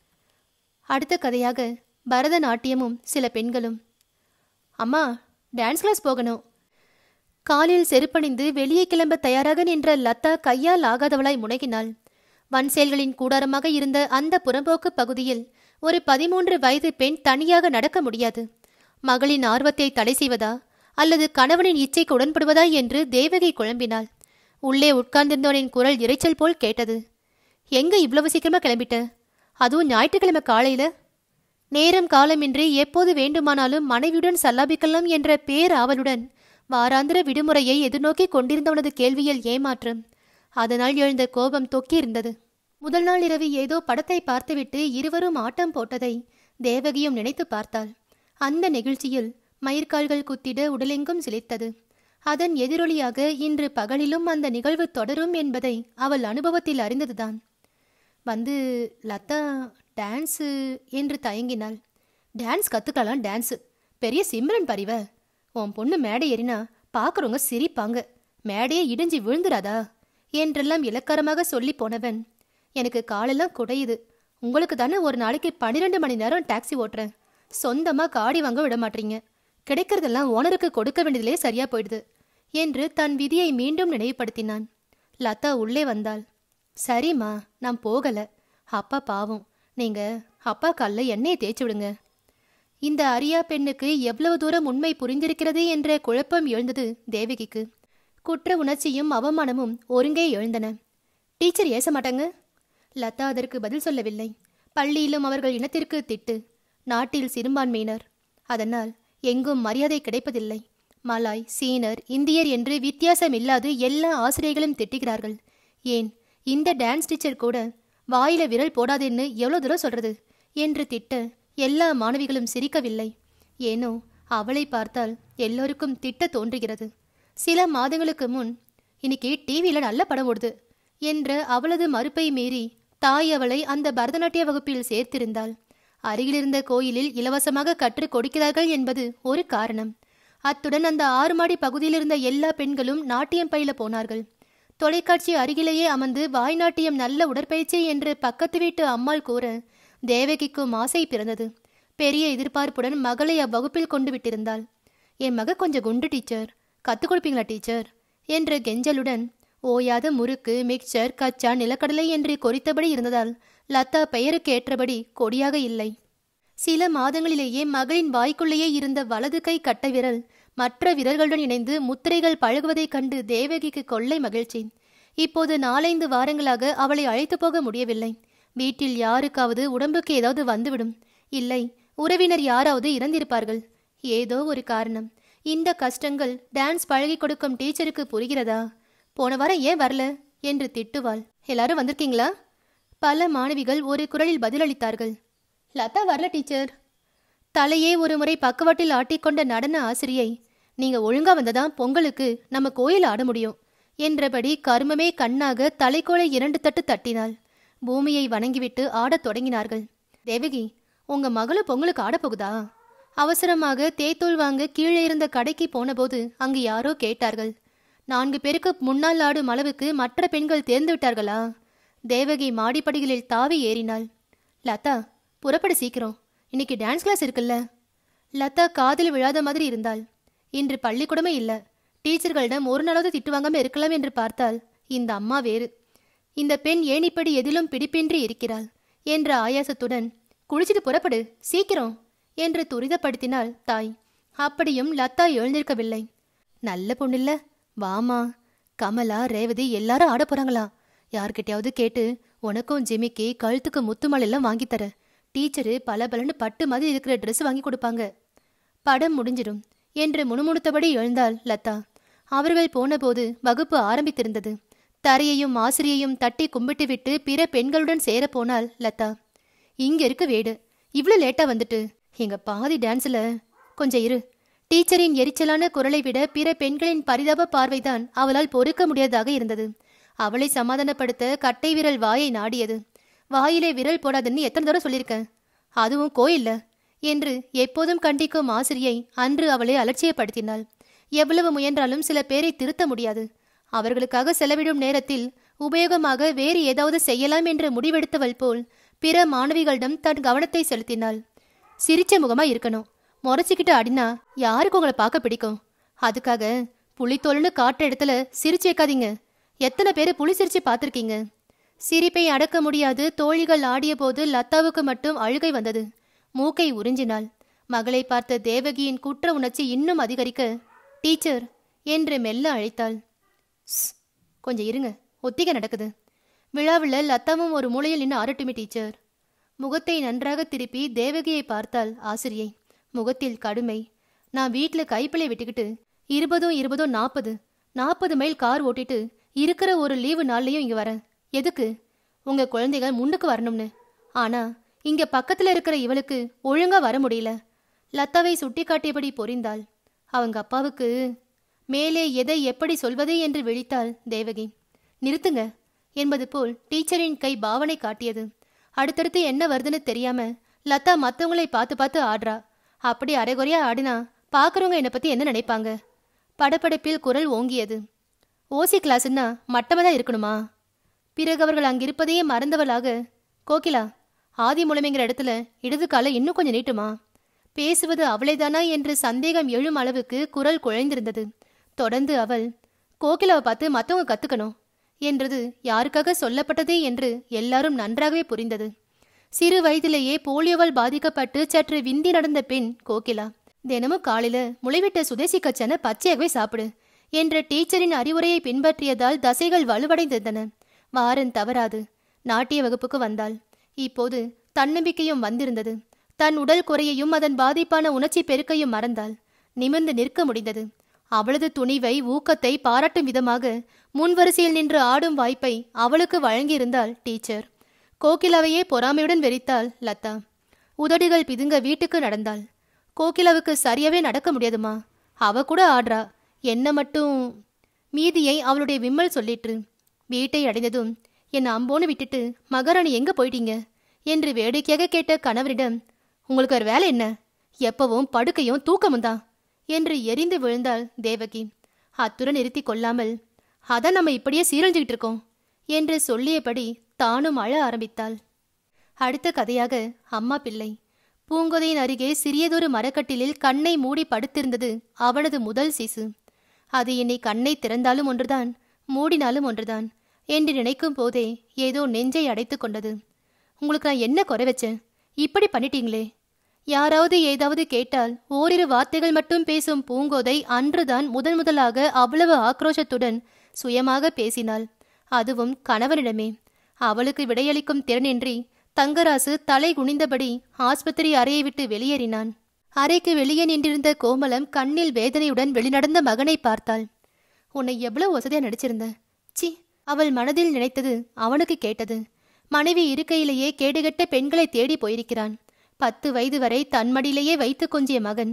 அடுத்த கதையாக பரதநாட்டியமும் சில பெண்களும் அம்மா டான்ஸ் கிளாஸ் போகணும் காலில் செருப்பணிந்து வெளியே கிளம்ப தயாராக நின்ற லதா கையால் ஆகாதவளாய் முனகினாள் வன்செயல்களின் கூடாரமாக இருந்த அந்த புறம்போக்கு பகுதியில் ஒரு பதிமூன்று வயது பெண் தனியாக நடக்க முடியாது மகளின் ஆர்வத்தை தடை செய்வதா அல்லது கணவனின் இச்சைக்கு உடன்படுவதா என்று தேவகி குழம்பினாள் உள்ளே உட்கார்ந்திருந்தவனின் குரல் இரைச்சல் போல் கேட்டது எங்க இவ்வளவு சீக்கிரமா கிளம்பிட்ட அதுவும் ஞாயிற்றுக்கிழமை காலையில நேரம் காலமின்றி எப்போது வேண்டுமானாலும் மனைவியுடன் சல்லாபிக்கலாம் என்ற பேராவலுடன் வாராந்திர விடுமுறையை எதிர்நோக்கி கொண்டிருந்தவனது கேள்வியில் ஏமாற்றம் அதனால் எழுந்த கோபம் தொக்கியிருந்தது முதல் நாள் இரவு ஏதோ படத்தை பார்த்துவிட்டு இருவரும் ஆட்டம் போட்டதை தேவகியும் நினைத்து பார்த்தாள் அந்த நெகிழ்ச்சியில் மயிர்கால்கள் குத்திட உடலெங்கும் சிலிர்த்தது அதன் எதிரொலியாக இன்று பகலிலும் அந்த நிகழ்வு தொடரும் என்பதை அவள் அனுபவத்தில் அறிந்ததுதான் வந்து லதா டான்ஸு என்று தயங்கினாள் டான்ஸ் கத்துக்கலாம் டான்ஸு பெரிய சிம்ரன் பரிவ உன் பொண்ணு மேடை ஏறினா பார்க்குறவங்க சிரிப்பாங்க மேடையே இடிஞ்சு விழுந்துராதா என்றெல்லாம் இலக்காரமாக சொல்லி போனவன் எனக்கு காலெல்லாம் குடையுது உங்களுக்கு தானே ஒரு நாளைக்கு பன்னிரெண்டு மணி நேரம் டாக்ஸி ஓட்டுறேன் சொந்தமா காடி வாங்க விட மாட்டீங்க கிடைக்கிறதெல்லாம் ஓனருக்கு கொடுக்க வேண்டியதிலே சரியா போயிடுது என்று தன் விதியை மீண்டும் நினைவுபடுத்தினான் லதா உள்ளே வந்தாள் சரிம்மா நான் போகல அப்பா பாவம் நீங்க அப்பா காலில் எண்ணெயை தேய்ச்சி விடுங்க இந்த அரியா பெண்ணுக்கு எவ்வளவு தூரம் உண்மை புரிந்திருக்கிறது என்ற குழப்பம் எழுந்தது தேவகிக்கு குற்ற உணர்ச்சியும் அவமானமும் ஒருங்கே எழுந்தன டீச்சர் ஏச மாட்டாங்க லதா அதற்கு பதில் சொல்லவில்லை பள்ளியிலும் அவர்கள் இனத்திற்கு திட்டு நாட்டில் சிறுபான்மையினர் அதனால் எங்கும் மரியாதை கிடைப்பதில்லை மலாய் சீனர் இந்தியர் என்று வித்தியாசம் இல்லாது எல்லா ஆசிரியர்களும் திட்டுகிறார்கள் ஏன் இந்த டான்ஸ் டீச்சர் கூட வாயில விரல் போடாதேன்னு எவ்வளோ தூரம் சொல்றது என்று திட்ட எல்லா மாணவிகளும் சிரிக்கவில்லை ஏனோ அவளை பார்த்தால் எல்லோருக்கும் திட்ட தோன்றுகிறது சில மாதங்களுக்கு முன் இன்னைக்கு டிவியில நல்ல படம் ஓடுது என்ற அவளது மறுப்பை மீறி தாய் அவளை அந்த பரதநாட்டிய வகுப்பில் சேர்த்திருந்தாள் அருகிலிருந்த கோயிலில் இலவசமாக கற்றுக் கொடுக்கிறார்கள் என்பது ஒரு காரணம் அத்துடன் அந்த ஆறு மாடி பகுதியில் இருந்த எல்லா பெண்களும் நாட்டியம் பயில போனார்கள் தொலைக்காட்சி அருகிலேயே அமர்ந்து வாய்நாட்டியம் நல்ல உடற்பயிற்சி என்று பக்கத்து வீட்டு அம்மாள் கூற தேவகிக்கும் ஆசை பிறந்தது பெரிய எதிர்பார்ப்புடன் மகளை அவ்வகுப்பில் கொண்டு விட்டிருந்தாள் என் மக கொஞ்சம் குண்டு டீச்சர் கத்துக் கொடுப்பீங்களா டீச்சர் என்ற கெஞ்சலுடன் ஓயாத முறுக்கு மிக்சர் கச்சா நிலக்கடலை என்று கொறித்தபடி இருந்ததால் லதா பெயருக்கு ஏற்றபடி கொடியாக இல்லை சில மாதங்களிலேயே மகளின் வாய்க்குள்ளேயே இருந்த வலது கை கட்டை விரல் மற்ற விரல்களுடன் இணைந்து முத்திரைகள் பழகுவதைக் கண்டு தேவகிக்கு கொள்ளை மகிழ்ச்சி இப்போது நாலைந்து வாரங்களாக அவளை அழைத்து போக முடியவில்லை வீட்டில் யாருக்காவது உடம்புக்கு ஏதாவது வந்துவிடும் இல்லை உறவினர் யாராவது இறந்திருப்பார்கள் ஏதோ ஒரு காரணம் இந்த கஷ்டங்கள் டான்ஸ் பழகி கொடுக்கும் டீச்சருக்கு புரிகிறதா போன வாரம் ஏன் வரல என்று திட்டுவாள் எல்லாரும் வந்திருக்கீங்களா பல மாணவிகள் ஒரு குரலில் பதிலளித்தார்கள் லதா வரல டீச்சர் தலையே ஒரு முறை பக்கவாட்டில் ஆட்டிக்கொண்ட நடன ஆசிரியை நீங்க ஒழுங்கா வந்ததான் பொங்கலுக்கு நம்ம கோயில் ஆட முடியும் என்றபடி கருமமே கண்ணாக தலைக்கோளை இரண்டு தட்டு தட்டினாள் பூமியை வணங்கிவிட்டு ஆடத் தொடங்கினார்கள் தேவகி உங்க மகளும் பொங்கலுக்கு ஆடப் போகுதா அவசரமாக தேத்தூள் வாங்க கீழே இருந்த கடைக்கு போனபோது அங்கு யாரோ கேட்டார்கள் நான்கு பேருக்கு முன்னால் ஆடும் அளவுக்கு மற்ற பெண்கள் தேர்ந்து விட்டார்களா தேவகி மாடிப்படிகளில் தாவி ஏறினாள் லதா புறப்பட சீக்கிரம் இன்னைக்கு டான்ஸ் கிளாஸ் இருக்குல்ல லதா காதில் விழாத மாதிரி இருந்தாள் இன்று பள்ளிக்கூடமே இல்ல டீச்சர்களிடம் ஒரு நாளாவது திட்டு வாங்காம இருக்கலாம் என்று பார்த்தால் இந்த அம்மா வேறு இந்த பெண் ஏன் இப்படி எதிலும் பிடிப்பின்றி இருக்கிறாள் என்ற ஆயாசத்துடன் குளிச்சிட்டு புறப்படு சீக்கிரம் என்று துரிதப்படுத்தினாள் தாய் அப்படியும் லதா எழுந்திருக்கவில்லை நல்ல பொண்ணுல்ல வாமா கமலா ரேவதி எல்லாரும் ஆட போறாங்களா யார்கிட்டயாவது கேட்டு உனக்கும் ஜிமிக்கு கழுத்துக்கு முத்துமால் எல்லாம் வாங்கித் தர டீச்சரு பல பலன்னு பட்டு மாதிரி இருக்கிற Dress வாங்கி கொடுப்பாங்க படம் முடிஞ்சிடும் என்று முணுமுணுத்தபடி எழுந்தாள் லதா அவர்கள் போனபோது வகுப்பு ஆரம்பித்திருந்தது தரையையும் ஆசிரியையும் தட்டி கும்பிட்டு விட்டு பிற பெண்களுடன் சேரப் போனாள் லதா இங்க இருக்கு வீடு இவ்ளோ லேட்டா வந்துட்டு எங்க பாதி டான்ஸ்ல கொஞ்சம் இரு டீச்சரின் எரிச்சலான குரலை விட பிற பெண்களின் பரிதாப பார்வைதான் அவளால் பொறுக்க முடியாததாக இருந்தது அவளை சமாதானப்படுத்த கட்டை விரல் வாயை நாடியது வாயிலே விரல் போடாதுன்னு எத்தனை தடவை சொல்லியிருக்கேன் அதுவும் கோயில்ல என்று எப்போதும் கண்டிக்கும் ஆசிரியை அன்று அவளை அலட்சியப்படுத்தினாள் எவ்வளவு முயன்றாலும் சில பேரை திருத்த முடியாது அவர்களுக்காக செலவிடும் நேரத்தில் உபயோகமாக வேறு ஏதாவது செய்யலாம் என்று முடிவெடுத்தவள் போல் பிற மாணவிகளிடம் தன் கவனத்தை செலுத்தினாள் சிரிச்ச முகமா இருக்கணும் முறைச்சிக்கிட்டு ஆடினா யாருக்கு உங்களை பார்க்க பிடிக்கும் அதுக்காக புலித்தோல்னு காட்டுற இடத்துல சிரிச்சு வைக்காதீங்க எத்தனை பேர் புலி சிரிச்சு பார்த்துருக்கீங்க சிரிப்பை அடக்க முடியாது தோழிகள் ஆடியபோது லதாவுக்கு மட்டும் அழுகை வந்தது மூக்கை உறிஞ்சினாள் மகளை பார்த்த தேவகியின் குற்ற உணர்ச்சி இன்னும் அதிகரிக்க டீச்சர் என்று மெல்ல அழைத்தாள் "ஸ், கொஞ்சம் இருங்க ஒத்திகை நடக்குது விழாவில் லதாவும் ஒரு மூலையில் நின்று ஆரட்டுமே டீச்சர் முகத்தை நன்றாக திருப்பி தேவகியை பார்த்தாள் ஆசிரியை முகத்தில் கடுமை நான் வீட்டில் கைப்பிள்ளை விட்டுக்கிட்டு இருபதும் இருபதும் நாற்பது நாற்பது மைல் கார் ஓட்டிட்டு இருக்கிற ஒரு லீவு நாள்லயும் இங்க வரேன் எதுக்கு உங்க குழந்தைகள் முன்னுக்கு வரணும்னு ஆனா இங்க பக்கத்துல இருக்கிற இவளுக்கு ஒழுங்கா வர முடியல லதாவை சுட்டிக்காட்டியபடி பொரிந்தாள் அவங்க அப்பாவுக்கு மேலே எதை எப்படி சொல்வது என்று விழித்தாள் தேவகி நிறுத்துங்க என்பது போல் டீச்சரின் கை பாவனை காட்டியது அடுத்தடுத்து என்ன வருதுன்னு தெரியாம லதா மத்தவங்களை பார்த்து பார்த்து ஆடுறா அப்படி அரைகுறையா ஆடினா பார்க்கறவங்க என்னை பத்தி என்ன நினைப்பாங்க படபடப்பில் குரல் ஓங்கியது ஓசி கிளாஸ்னா மட்டமா தான் இருக்கணுமா பிறகு அவர்கள் அங்கிருப்பதையே மறந்தவளாக கோகிலா ஆதி மூலமைங்கிற இடத்துல இடது காலை இன்னும் கொஞ்சம் நீட்டுமா பேசுவது அவளைதானா என்று சந்தேகம் எழும் அளவுக்கு குரல் குழைந்திருந்தது தொடர்ந்து அவள் கோகிலாவை பார்த்து மத்தவங்க கத்துக்கணும் என்றது யாருக்காக சொல்லப்பட்டதே என்று எல்லாரும் நன்றாகவே புரிந்தது சிறு வயதிலேயே போலியோவால் பாதிக்கப்பட்டு சற்று விந்தி நடந்த பெண் கோகிலா தினமும் காலையில முளைவிட்ட சுதேசி கச்சனை பச்சையாகவே சாப்பிடு என்ற டீச்சரின் அறிவுரையை பின்பற்றியதால் தசைகள் வலுவடைந்திருந்தன வாரன் தவறாது நாட்டிய வகுப்புக்கு வந்தாள் இப்போது தன்னம்பிக்கையும் வந்திருந்தது தன் உடல் குறையையும் அதன் பாதிப்பான உணர்ச்சி பெருக்கையும் மறந்தாள் நிமிர்ந்து நிற்க முடிந்தது அவளது துணிவை ஊக்கத்தை பாராட்டும் விதமாக முன்வரிசையில் நின்று ஆடும் வாய்ப்பை அவளுக்கு வழங்கியிருந்தாள் டீச்சர் கோகிலாவையே பொறாமையுடன் வெறித்தாள் லதா உதடுகள் பிதுங்க வீட்டுக்கு நடந்தாள் கோகிலாவுக்கு சரியாவே நடக்க முடியாதுமா அவ கூட ஆடுறா என்ன மட்டும் மீதியை அவளுடைய விம்மல் சொல்லிற்று வீட்டை அடைந்ததும் என் அம்போன்னு விட்டுட்டு மகாராணி எங்க போயிட்டீங்க என்று வேடிக்கையாக கேட்ட கணவரிடம் உங்களுக்கு ஒரு வேலை என்ன எப்பவும் படுக்கையும் தூக்கமும் தான் என்று எரிந்து விழுந்தாள் தேவகி அத்துடன் நிறுத்தி கொள்ளாமல் அதான் நம்ம இப்படியே சீரழிஞ்சுக்கிட்டு இருக்கோம் என்று சொல்லியபடி தானும் அழ ஆரம்பித்தாள் அடுத்த கதையாக அம்மா பிள்ளை பூங்கொதையின் அருகே சிறியதொரு மரக்கட்டிலில் கண்ணை மூடி படுத்திருந்தது அவனது முதல் சிசு அது என்னை கண்ணை திறந்தாலும் ஒன்றுதான் மூடினாலும் ஒன்றுதான் என்று நினைக்கும் போதே ஏதோ நெஞ்சை அடைத்துக் கொண்டது உங்களுக்கு நான் என்ன குறை வச்சேன் இப்படி பண்ணிட்டீங்களே யாராவது ஏதாவது கேட்டால் ஓரிரு வார்த்தைகள் மட்டும் பேசும் பூங்கோதை அன்றுதான் முதன் முதலாக அவ்வளவு ஆக்ரோஷத்துடன் சுயமாக பேசினாள் அதுவும் கணவனிடமே அவளுக்கு விடையளிக்கும் திறனின்றி தங்கராசு தலை குனிந்தபடி ஆஸ்பத்திரி அறையை விட்டு வெளியேறினான் அறைக்கு வெளியே நின்றிருந்த கோமலம் கண்ணில் வேதனையுடன் வெளிநடந்த மகனை பார்த்தாள் உன்னை எவ்வளவு வசதியா நடிச்சிருந்த சி அவள் மனதில் நினைத்தது அவனுக்கு கேட்டது மனைவி இருக்கையிலேயே கேடுகெட்ட பெண்களை தேடி போயிருக்கிறான் பத்து வயது வரை தன் மடியிலேயே வைத்து கொஞ்சிய மகன்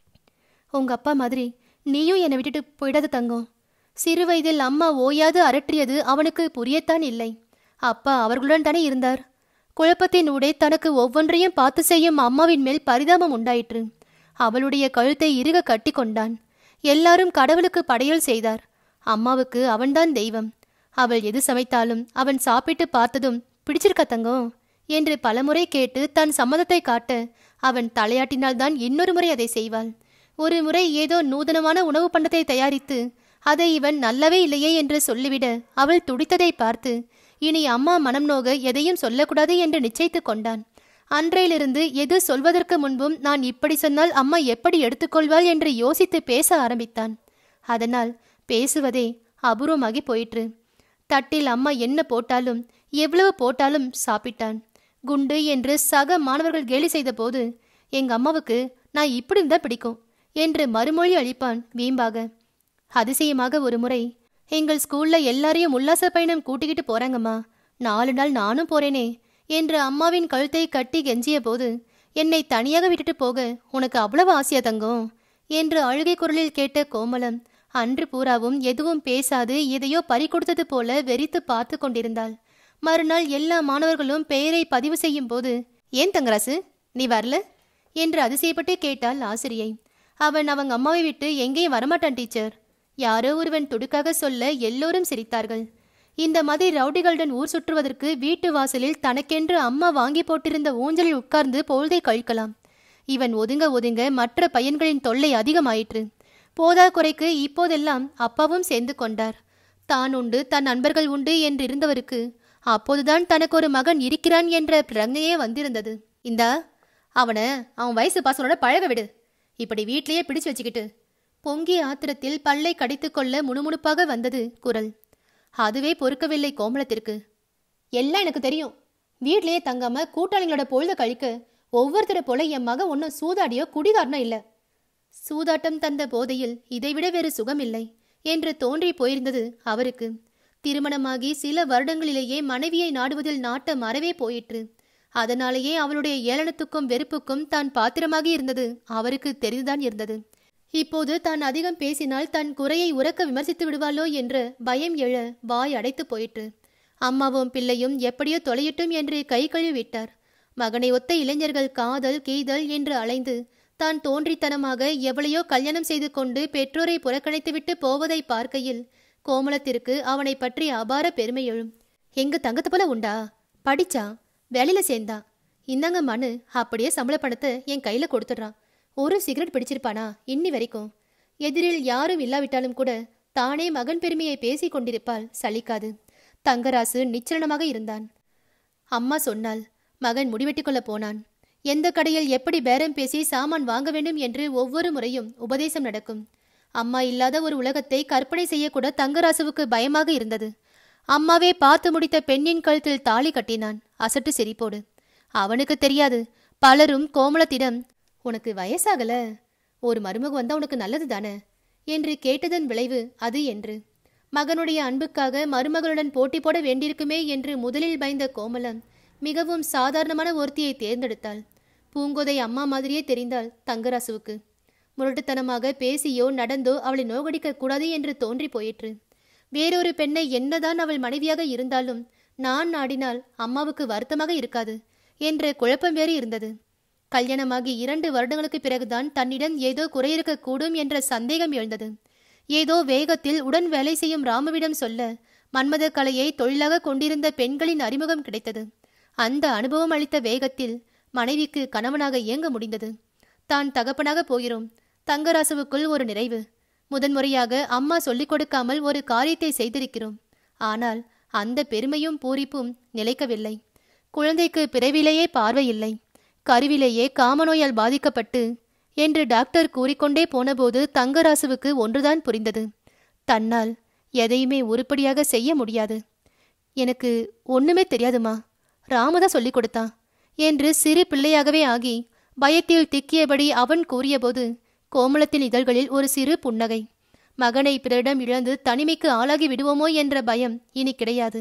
உங்க அப்பா மாதிரி நீயும் என்னை விட்டுட்டு போயிடாத தங்கம் சிறு வயதில் அம்மா ஓயாது அரற்றியது அவனுக்கு புரியத்தான் இல்லை அப்பா அவர்களுடன் தானே இருந்தார் குழப்பத்தின் ஊடே தனக்கு ஒவ்வொன்றையும் பார்த்து செய்யும் அம்மாவின் மேல் பரிதாபம் உண்டாயிற்று அவளுடைய கழுத்தை இறுக கட்டி கொண்டான் எல்லாரும் கடவுளுக்கு படையல் செய்தார் அம்மாவுக்கு அவன்தான் தெய்வம் அவள் எது சமைத்தாலும் அவன் சாப்பிட்டு பார்த்ததும் பிடிச்சிருக்கா தங்கம் என்று பலமுறை கேட்டு தன் சம்மதத்தை காட்ட அவன் தலையாட்டினால்தான் இன்னொரு முறை அதை செய்வாள் ஒரு முறை ஏதோ நூதனமான உணவு பண்டத்தை தயாரித்து அதை இவன் நல்லவே இல்லையே என்று சொல்லிவிட அவள் துடித்ததை பார்த்து இனி அம்மா மனம் நோக எதையும் சொல்லக்கூடாது என்று நிச்சயித்துக் கொண்டான் அன்றையிலிருந்து எது சொல்வதற்கு முன்பும் நான் இப்படி சொன்னால் அம்மா எப்படி எடுத்துக்கொள்வாள் என்று யோசித்து பேச ஆரம்பித்தான் அதனால் பேசுவதே அபூர்வமாகி போயிற்று தட்டில் அம்மா என்ன போட்டாலும் எவ்வளவு போட்டாலும் சாப்பிட்டான் குண்டு என்று சக மாணவர்கள் கேலி செய்தபோது எங்க அம்மாவுக்கு நான் இப்படி இருந்தா பிடிக்கும் என்று மறுமொழி அளிப்பான் வீம்பாக அதிசயமாக ஒரு முறை எங்கள் ஸ்கூல்ல எல்லாரையும் உல்லாச பயணம் கூட்டிக்கிட்டு போறாங்கம்மா நாலு நாள் நானும் போறேனே என்று அம்மாவின் கழுத்தை கட்டி கெஞ்சிய போது என்னை தனியாக விட்டுட்டு போக உனக்கு அவ்வளவு ஆசையா தங்கம் என்று அழுகை குரலில் கேட்ட கோமலம் அன்று பூராவும் எதுவும் பேசாது எதையோ பறி கொடுத்தது போல வெறித்து பார்த்து கொண்டிருந்தாள் மறுநாள் எல்லா மாணவர்களும் பெயரை பதிவு செய்யும் போது ஏன் தங்கராசு நீ வரல என்று அதிசயப்பட்டு கேட்டாள் ஆசிரியை அவன் அவங்க அம்மாவை விட்டு எங்கேயும் வரமாட்டான் டீச்சர் யாரோ ஒருவன் துடுக்காக சொல்ல எல்லோரும் சிரித்தார்கள் இந்த மாதிரி ரவுடிகளுடன் ஊர் சுற்றுவதற்கு வீட்டு வாசலில் தனக்கென்று அம்மா வாங்கி போட்டிருந்த ஊஞ்சலில் உட்கார்ந்து பொழுதை கழிக்கலாம் இவன் ஒதுங்க ஒதுங்க மற்ற பையன்களின் தொல்லை அதிகமாயிற்று போதாக்குறைக்கு இப்போதெல்லாம் அப்பாவும் சேர்ந்து கொண்டார் தான் உண்டு தன் நண்பர்கள் உண்டு என்றிருந்தவருக்கு அப்போதுதான் தனக்கு ஒரு மகன் இருக்கிறான் என்ற பிரங்கையே வந்திருந்தது இந்தா அவனை அவன் வயசு பாசனோட பழக விடு இப்படி வீட்லயே பிடிச்சு வச்சுக்கிட்டு பொங்கிய ஆத்திரத்தில் பல்லை கடித்துக்கொள்ள முணுமுணுப்பாக வந்தது குரல் அதுவே பொறுக்கவில்லை கோமலத்திற்கு எல்லாம் எனக்கு தெரியும் வீட்லயே தங்காம கூட்டாளிகளோட பொழுத கழிக்க ஒவ்வொருத்தரை போல என் மகன் ஒன்றும் சூதாடியோ குடிகாரனோ இல்ல சூதாட்டம் தந்த போதையில் இதைவிட வேறு சுகம் இல்லை என்று தோன்றி போயிருந்தது அவருக்கு திருமணமாகி சில வருடங்களிலேயே மனைவியை நாடுவதில் நாட்டம் அறவே போயிற்று அதனாலேயே அவளுடைய ஏளனத்துக்கும் வெறுப்புக்கும் தான் பாத்திரமாகி இருந்தது அவருக்கு தெரிந்துதான் இருந்தது இப்போது தான் அதிகம் பேசினால் தன் குறையை உறக்க விமர்சித்து விடுவாளோ என்று பயம் எழ வாய் அடைத்து போயிற்று அம்மாவும் பிள்ளையும் எப்படியோ தொலையட்டும் என்று கை கழுவி விட்டார் மகனை ஒத்த இளைஞர்கள் காதல் கீதல் என்று அலைந்து தான் தோன்றித்தனமாக எவளையோ கல்யாணம் செய்து கொண்டு பெற்றோரை புறக்கணித்துவிட்டு போவதை பார்க்கையில் கோமலத்திற்கு அவனை பற்றி அபார பெருமை எழும் எங்க தங்கத்தை போல உண்டா படிச்சா வேலையில சேர்ந்தா இந்தாங்க மனு அப்படியே சம்பள பணத்தை என் கையில கொடுத்துட்றான் ஒரு சிகரெட் பிடிச்சிருப்பானா இன்னி வரைக்கும் எதிரில் யாரும் இல்லாவிட்டாலும் கூட தானே மகன் பெருமையை பேசிக் கொண்டிருப்பாள் சலிக்காது தங்கராசு நிச்சலனமாக இருந்தான் அம்மா சொன்னாள் மகன் முடிவெட்டிக் கொள்ள போனான் எந்த கடையில் எப்படி பேரம் பேசி சாமான் வாங்க வேண்டும் என்று ஒவ்வொரு முறையும் உபதேசம் நடக்கும் அம்மா இல்லாத ஒரு உலகத்தை கற்பனை செய்யக்கூட தங்கராசுவுக்கு பயமாக இருந்தது அம்மாவே பார்த்து முடித்த பெண்ணின் கழுத்தில் தாலி கட்டினான் அசட்டு சிரிப்போடு அவனுக்கு தெரியாது பலரும் கோமலத்திடம் உனக்கு வயசாகல ஒரு மருமக வந்தா உனக்கு நல்லது தானே என்று கேட்டதன் விளைவு அது என்று மகனுடைய அன்புக்காக மருமகளுடன் போட்டி போட வேண்டியிருக்குமே என்று முதலில் பயந்த கோமலம் மிகவும் சாதாரணமான ஒருத்தியை தேர்ந்தெடுத்தாள் பூங்கோதை அம்மா மாதிரியே தெரிந்தாள் தங்கராசுவுக்கு முரட்டுத்தனமாக பேசியோ நடந்தோ அவளை நோகடிக்க கூடாது என்று தோன்றி போயிற்று வேறொரு பெண்ணை என்னதான் அவள் மனைவியாக இருந்தாலும் நான் நாடினால் அம்மாவுக்கு வருத்தமாக இருக்காது என்ற குழப்பம் வேறு இருந்தது கல்யாணமாகி இரண்டு வருடங்களுக்கு பிறகுதான் தன்னிடம் ஏதோ குறையிருக்க கூடும் என்ற சந்தேகம் எழுந்தது ஏதோ வேகத்தில் உடன் வேலை செய்யும் ராமுவிடம் சொல்ல மன்மத கலையை தொழிலாக கொண்டிருந்த பெண்களின் அறிமுகம் கிடைத்தது அந்த அனுபவம் அளித்த வேகத்தில் மனைவிக்கு கணவனாக இயங்க முடிந்தது தான் தகப்பனாக போகிறோம் தங்கராசுவுக்குள் ஒரு நிறைவு முதன்முறையாக அம்மா சொல்லிக் கொடுக்காமல் ஒரு காரியத்தை செய்திருக்கிறோம் ஆனால் அந்த பெருமையும் பூரிப்பும் நிலைக்கவில்லை குழந்தைக்கு பிறவிலேயே பார்வை இல்லை கருவிலேயே காமநோயால் பாதிக்கப்பட்டு என்று டாக்டர் கூறிக்கொண்டே போனபோது தங்கராசுவுக்கு ஒன்றுதான் புரிந்தது தன்னால் எதையுமே உருப்படியாக செய்ய முடியாது எனக்கு ஒண்ணுமே தெரியாதுமா ராமதான் சொல்லிக் கொடுத்தான் என்று சிறு பிள்ளையாகவே ஆகி பயத்தில் திக்கியபடி அவன் கூறியபோது கோமலத்தின் இதழ்களில் ஒரு சிறு புன்னகை மகனை பிறரிடம் இழந்து தனிமைக்கு ஆளாகி விடுவோமோ என்ற பயம் இனி கிடையாது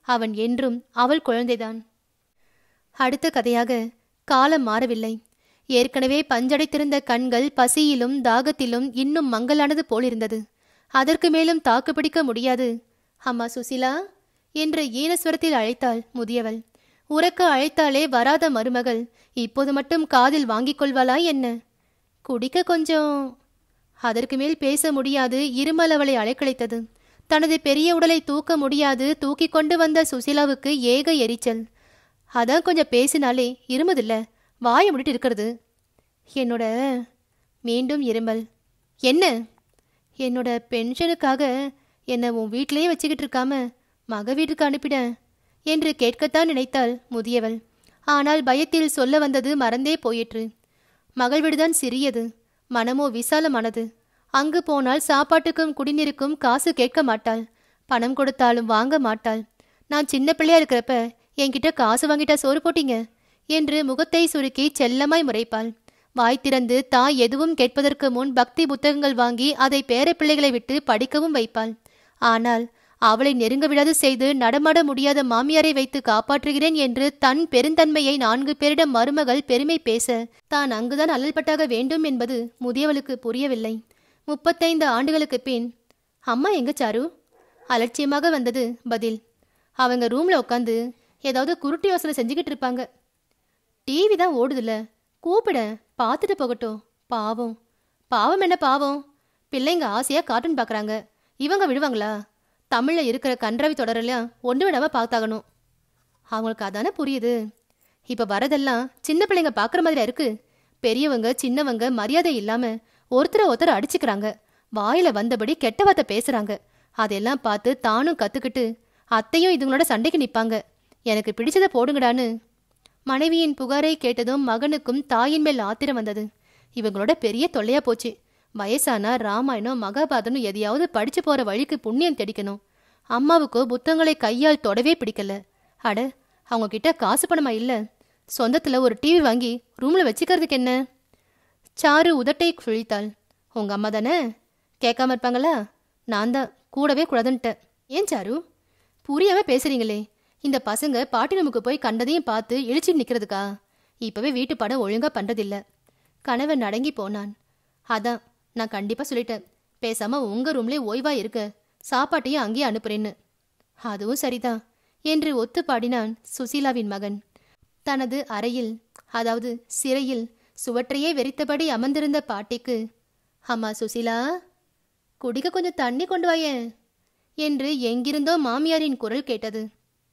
அவன் என்றும் அவள் குழந்தைதான் அடுத்த கதையாக காலம் மாறவில்லை ஏற்கனவே பஞ்சடைத்திருந்த கண்கள் பசியிலும் தாகத்திலும் இன்னும் மங்கலானது போலிருந்தது அதற்கு மேலும் தாக்குப்பிடிக்க முடியாது அம்மா சுசிலா என்று ஈனஸ்வரத்தில் அழைத்தாள் முதியவள் உறக்க அழைத்தாலே வராத மருமகள் இப்போது மட்டும் காதில் வாங்கிக் கொள்வாளா என்ன குடிக்க கொஞ்சம் அதற்கு மேல் பேச முடியாது இருமல் அவளை அலைக்கழித்தது தனது பெரிய உடலை தூக்க முடியாது தூக்கி கொண்டு வந்த சுசிலாவுக்கு ஏக எரிச்சல் அதான் கொஞ்சம் பேசினாலே இருமதில்ல வாயை முடிட்டு இருக்கிறது என்னோட மீண்டும் இருமல் என்ன என்னோட பென்ஷனுக்காக என்னை உன் வீட்டிலேயே வச்சுக்கிட்டு இருக்காம மக வீட்டுக்கு அனுப்பிட என்று கேட்கத்தான் நினைத்தாள் முதியவள் ஆனால் பயத்தில் சொல்ல வந்தது மறந்தே போயிற்று மகள் வீடுதான் சிறியது மனமோ விசாலமானது அங்கு போனால் சாப்பாட்டுக்கும் குடிநீருக்கும் காசு கேட்க மாட்டாள் பணம் கொடுத்தாலும் வாங்க மாட்டாள் நான் சின்ன பிள்ளையா இருக்கிறப்ப என்கிட்ட காசு வாங்கிட்டா சோறு போட்டீங்க என்று முகத்தை சுருக்கி செல்லமாய் முறைப்பாள் வாய் திறந்து தாய் எதுவும் கேட்பதற்கு முன் பக்தி புத்தகங்கள் வாங்கி அதை பேர பிள்ளைகளை விட்டு படிக்கவும் வைப்பாள் ஆனால் அவளை நெருங்க விடாது செய்து நடமாட முடியாத மாமியாரை வைத்து காப்பாற்றுகிறேன் என்று தன் பெருந்தன்மையை நான்கு பேரிடம் மருமகள் பெருமை பேச தான் அங்குதான் அல்லல்பட்டாக வேண்டும் என்பது முதியவளுக்கு புரியவில்லை முப்பத்தைந்து ஆண்டுகளுக்கு பின் அம்மா எங்க சாரு அலட்சியமாக வந்தது பதில் அவங்க ரூம்ல உட்காந்து ஏதாவது குருட்டு யோசனை செஞ்சுக்கிட்டு இருப்பாங்க டிவி தான் ஓடுதுல்ல கூப்பிட பார்த்துட்டு போகட்டும் பாவம் பாவம் என்ன பாவம் பிள்ளைங்க ஆசையா கார்ட்டூன் பார்க்கறாங்க இவங்க விடுவாங்களா தமிழ்ல இருக்கிற கன்றவி தொடரெல்லாம் ஒன்று விடாம பார்த்தாகணும் அவங்களுக்கு அதானே புரியுது இப்ப வரதெல்லாம் சின்ன பிள்ளைங்க பார்க்குற மாதிரி இருக்கு பெரியவங்க சின்னவங்க மரியாதை இல்லாம ஒருத்தரை ஒருத்தர் அடிச்சுக்கிறாங்க வாயில வந்தபடி கெட்ட வார்த்தை பேசுறாங்க அதெல்லாம் பார்த்து தானும் கத்துக்கிட்டு அத்தையும் இதுங்களோட சண்டைக்கு நிப்பாங்க எனக்கு பிடிச்சதை போடுங்கடான்னு மனைவியின் புகாரை கேட்டதும் மகனுக்கும் தாயின் மேல் ஆத்திரம் வந்தது இவங்களோட பெரிய தொல்லையா போச்சு வயசானா ராமாயணம் மகாபாரதம் எதையாவது படிச்சு போற வழிக்கு புண்ணியம் தெடிக்கணும் அம்மாவுக்கோ புத்தகங்களை கையால் தொடவே பிடிக்கல அட அவங்க கிட்ட காசு பணமா இல்ல சொந்தத்துல ஒரு டிவி வாங்கி ரூம்ல வச்சுக்கிறதுக்கு என்ன சாரு உதட்டை குழித்தாள் உங்க அம்மா தானே கேட்காம இருப்பாங்களா நான் தான் கூடவே கூடாதுன்ட்டேன் ஏன் சாரு புரியாம பேசுறீங்களே இந்த பசங்க பாட்டி ரூமுக்கு போய் கண்டதையும் பார்த்து இழிச்சு நிக்கிறதுக்கா இப்பவே வீட்டு படம் ஒழுங்கா பண்றதில்ல கணவன் அடங்கி போனான் அதான் நான் கண்டிப்பா சொல்லிட்டேன் பேசாம உங்க ரூம்லே ஓய்வா இருக்க சாப்பாட்டையும் அங்கேயே அனுப்புறேன்னு அதுவும் சரிதான் என்று ஒத்து பாடினான் சுசீலாவின் மகன் தனது அறையில் அதாவது சிறையில் சுவற்றையே வெறித்தபடி அமர்ந்திருந்த பாட்டிக்கு அம்மா சுசீலா குடிக்க கொஞ்சம் தண்ணி கொண்டு வாயேன் என்று எங்கிருந்தோ மாமியாரின் குரல் கேட்டது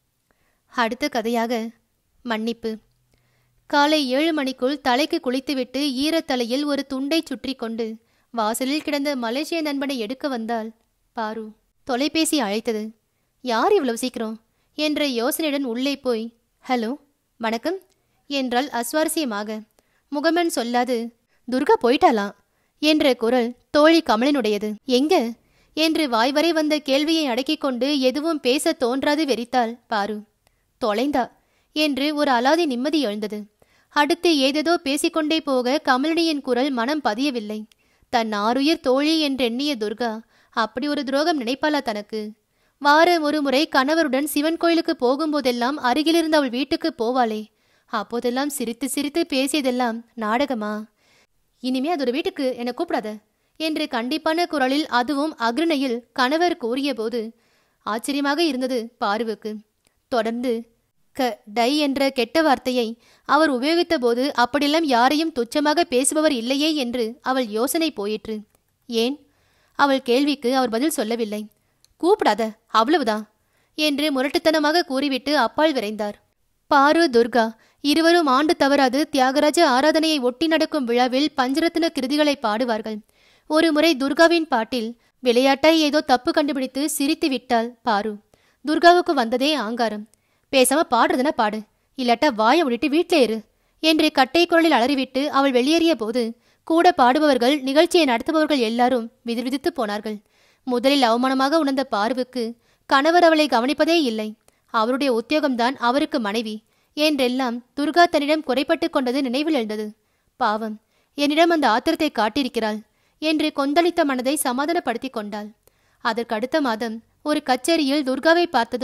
அடுத்த கதையாக மன்னிப்பு காலை ஏழு மணிக்குள் தலைக்கு குளித்துவிட்டு ஈரத்தலையில் ஒரு துண்டை சுற்றி கொண்டு வாசலில் கிடந்த மலேசிய நண்பனை எடுக்க வந்தால் பாரு தொலைபேசி அழைத்தது யார் இவ்வளவு சீக்கிரம் என்ற யோசனையுடன் உள்ளே போய் ஹலோ வணக்கம் என்றால் அஸ்வாரஸ்யமாக முகமன் சொல்லாது துர்கா போயிட்டாலாம் என்ற குரல் தோழி கமலனுடையது எங்க என்று வாய்வரை வந்த கேள்வியை அடக்கிக் கொண்டு எதுவும் பேச தோன்றாது வெறித்தாள் பாரு தொலைந்தா என்று ஒரு அலாதி நிம்மதி எழுந்தது அடுத்து ஏதேதோ பேசிக்கொண்டே போக கமலினியின் குரல் மனம் பதியவில்லை தன் ஆருயிர் தோழி என்றெண்ணிய துர்கா அப்படி ஒரு துரோகம் நினைப்பாளா தனக்கு வாரம் ஒரு முறை கணவருடன் சிவன் கோயிலுக்கு போகும்போதெல்லாம் அருகிலிருந்து அவள் வீட்டுக்கு போவாளே அப்போதெல்லாம் சிரித்து சிரித்து பேசியதெல்லாம் நாடகமா இனிமே அது ஒரு வீட்டுக்கு என்னை கூப்பிடாத என்று கண்டிப்பான குரலில் அதுவும் அக்ரணையில் கணவர் கூறியபோது ஆச்சரியமாக இருந்தது பாருவுக்கு தொடர்ந்து க டை என்ற கெட்ட வார்த்தையை அவர் உபயோகித்த போது அப்படியெல்லாம் யாரையும் துச்சமாக பேசுபவர் இல்லையே என்று அவள் யோசனை போயிற்று ஏன் அவள் கேள்விக்கு அவர் பதில் சொல்லவில்லை கூப்பிடாத அவ்வளவுதான் என்று முரட்டுத்தனமாக கூறிவிட்டு அப்பால் விரைந்தார் பாரு துர்கா இருவரும் ஆண்டு தவறாது தியாகராஜ ஆராதனையை ஒட்டி நடக்கும் விழாவில் பஞ்சரத்ன கிருதிகளை பாடுவார்கள் ஒரு முறை துர்காவின் பாட்டில் விளையாட்டாய் ஏதோ தப்பு கண்டுபிடித்து சிரித்து விட்டாள் பாரு துர்காவுக்கு வந்ததே ஆங்காரம் பேசாம பாடுறதுனா பாடு இல்லாட்டா வாயை விட்டு வீட்டிலே இரு என்று கட்டை குரலில் அலறிவிட்டு அவள் வெளியேறிய போது கூட பாடுபவர்கள் நிகழ்ச்சியை நடத்துபவர்கள் எல்லாரும் விதிர்விதித்து போனார்கள் முதலில் அவமானமாக உணர்ந்த பார்வுக்கு கணவர் அவளை கவனிப்பதே இல்லை அவருடைய உத்தியோகம்தான் அவருக்கு மனைவி என்றெல்லாம் துர்கா தன்னிடம் குறைப்பட்டு கொண்டது நினைவில் எழுந்தது பாவம் என்னிடம் அந்த ஆத்திரத்தை காட்டியிருக்கிறாள் என்று கொந்தளித்த மனதை சமாதானப்படுத்திக் கொண்டாள் அதற்கு அடுத்த மாதம் ஒரு கச்சேரியில் துர்காவை பார்த்ததும்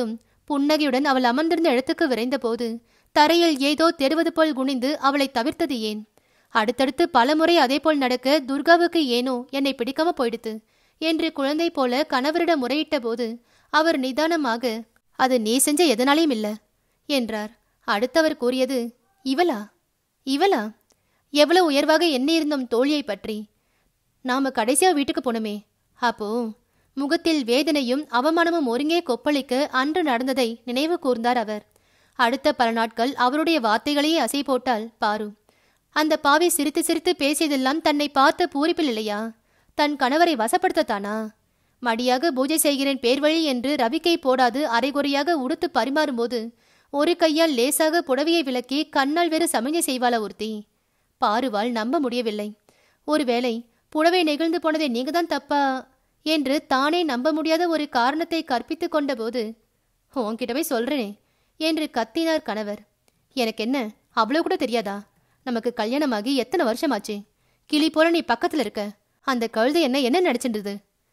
புன்னகையுடன் அவள் அமர்ந்திருந்த இடத்துக்கு விரைந்தபோது தரையில் ஏதோ தெருவது போல் குனிந்து அவளை தவிர்த்தது ஏன் அடுத்தடுத்து பலமுறை அதேபோல் நடக்க துர்காவுக்கு ஏனோ என்னை பிடிக்காம போயிடுத்து என்று குழந்தை போல கணவரிடம் முறையிட்ட போது அவர் நிதானமாக அது நீ செஞ்ச எதனாலையும் இல்ல என்றார் அடுத்தவர் கூறியது இவளா இவளா எவ்வளவு உயர்வாக எண்ணியிருந்தோம் தோழியை பற்றி நாம கடைசியா வீட்டுக்கு போனோமே அப்போ முகத்தில் வேதனையும் அவமானமும் ஒருங்கே கொப்பளிக்க அன்று நடந்ததை நினைவு கூர்ந்தார் அவர் அடுத்த பல நாட்கள் அவருடைய வார்த்தைகளையே அசை போட்டால் பாரு அந்த பாவி சிரித்து சிரித்து பேசியதெல்லாம் தன்னை பார்த்த பூரிப்பில் இல்லையா தன் கணவரை வசப்படுத்தத்தானா மடியாக பூஜை செய்கிறேன் பேர்வழி என்று ரவிக்கை போடாது அரைகுறையாக உடுத்து பரிமாறும்போது ஒரு கையால் லேசாக புடவையை விலக்கி கண்ணால் வேறு சமிஞ்சை செய்வாளா ஒருத்தி பாருவாள் நம்ப முடியவில்லை ஒருவேளை புடவை நெகிழ்ந்து போனதை நீங்க தான் தப்பா என்று தானே நம்ப முடியாத ஒரு காரணத்தை கற்பித்துக் கொண்டபோது உன்கிட்ட போய் சொல்றேனே என்று கத்தினார் கணவர் எனக்கு என்ன அவ்வளோ கூட தெரியாதா நமக்கு கல்யாணமாகி எத்தனை வருஷமாச்சு கிளி போல நீ பக்கத்துல இருக்க அந்த கழுதை என்ன என்ன நடிச்சின்றது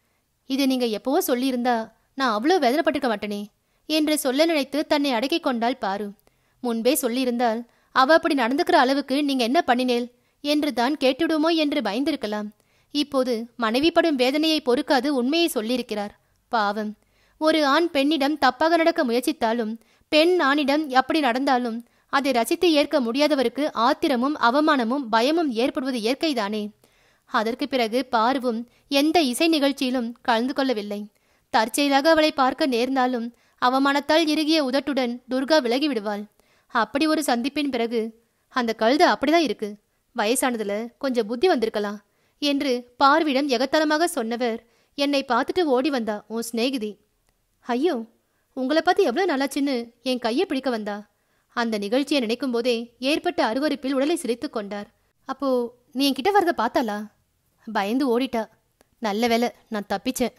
இது நீங்க எப்பவோ சொல்லியிருந்தா நான் அவ்வளோ வேதனைப்பட்டிருக்க மாட்டேனே என்று சொல்ல நினைத்து தன்னை அடக்கிக் கொண்டாள் பாரு முன்பே சொல்லியிருந்தால் அவ அப்படி நடந்துக்கிற அளவுக்கு நீங்க என்ன பண்ணினேல் என்று தான் கேட்டுடுமோ என்று பயந்திருக்கலாம் இப்போது மனைவி படும் வேதனையை பொறுக்காது உண்மையை சொல்லியிருக்கிறார் பாவம் ஒரு ஆண் பெண்ணிடம் தப்பாக நடக்க முயற்சித்தாலும் பெண் ஆணிடம் அப்படி நடந்தாலும் அதை ரசித்து ஏற்க முடியாதவருக்கு ஆத்திரமும் அவமானமும் பயமும் ஏற்படுவது இயற்கைதானே அதற்கு பிறகு பார்வும் எந்த இசை நிகழ்ச்சியிலும் கலந்து கொள்ளவில்லை தற்செயலாக அவளை பார்க்க நேர்ந்தாலும் அவமானத்தால் இறுகிய உதட்டுடன் துர்கா விலகி விடுவாள் அப்படி ஒரு சந்திப்பின் பிறகு அந்த கழுதை அப்படிதான் இருக்கு வயசானதுல கொஞ்சம் புத்தி வந்திருக்கலாம் என்று பார்விடம் எகத்தலமாக சொன்னவர் என்னை பார்த்துட்டு ஓடி வந்தா உன் சிநேகிதி ஐயோ உங்களை பார்த்து எவ்வளவு நல்லாச்சுன்னு என் கையை பிடிக்க வந்தா அந்த நிகழ்ச்சியை நினைக்கும் போதே ஏற்பட்ட அருவருப்பில் உடலை சிரித்துக் கொண்டார் அப்போ நீ என்கிட்ட வரத பார்த்தாளா பயந்து ஓடிட்டா நல்ல வேலை நான் தப்பிச்சேன்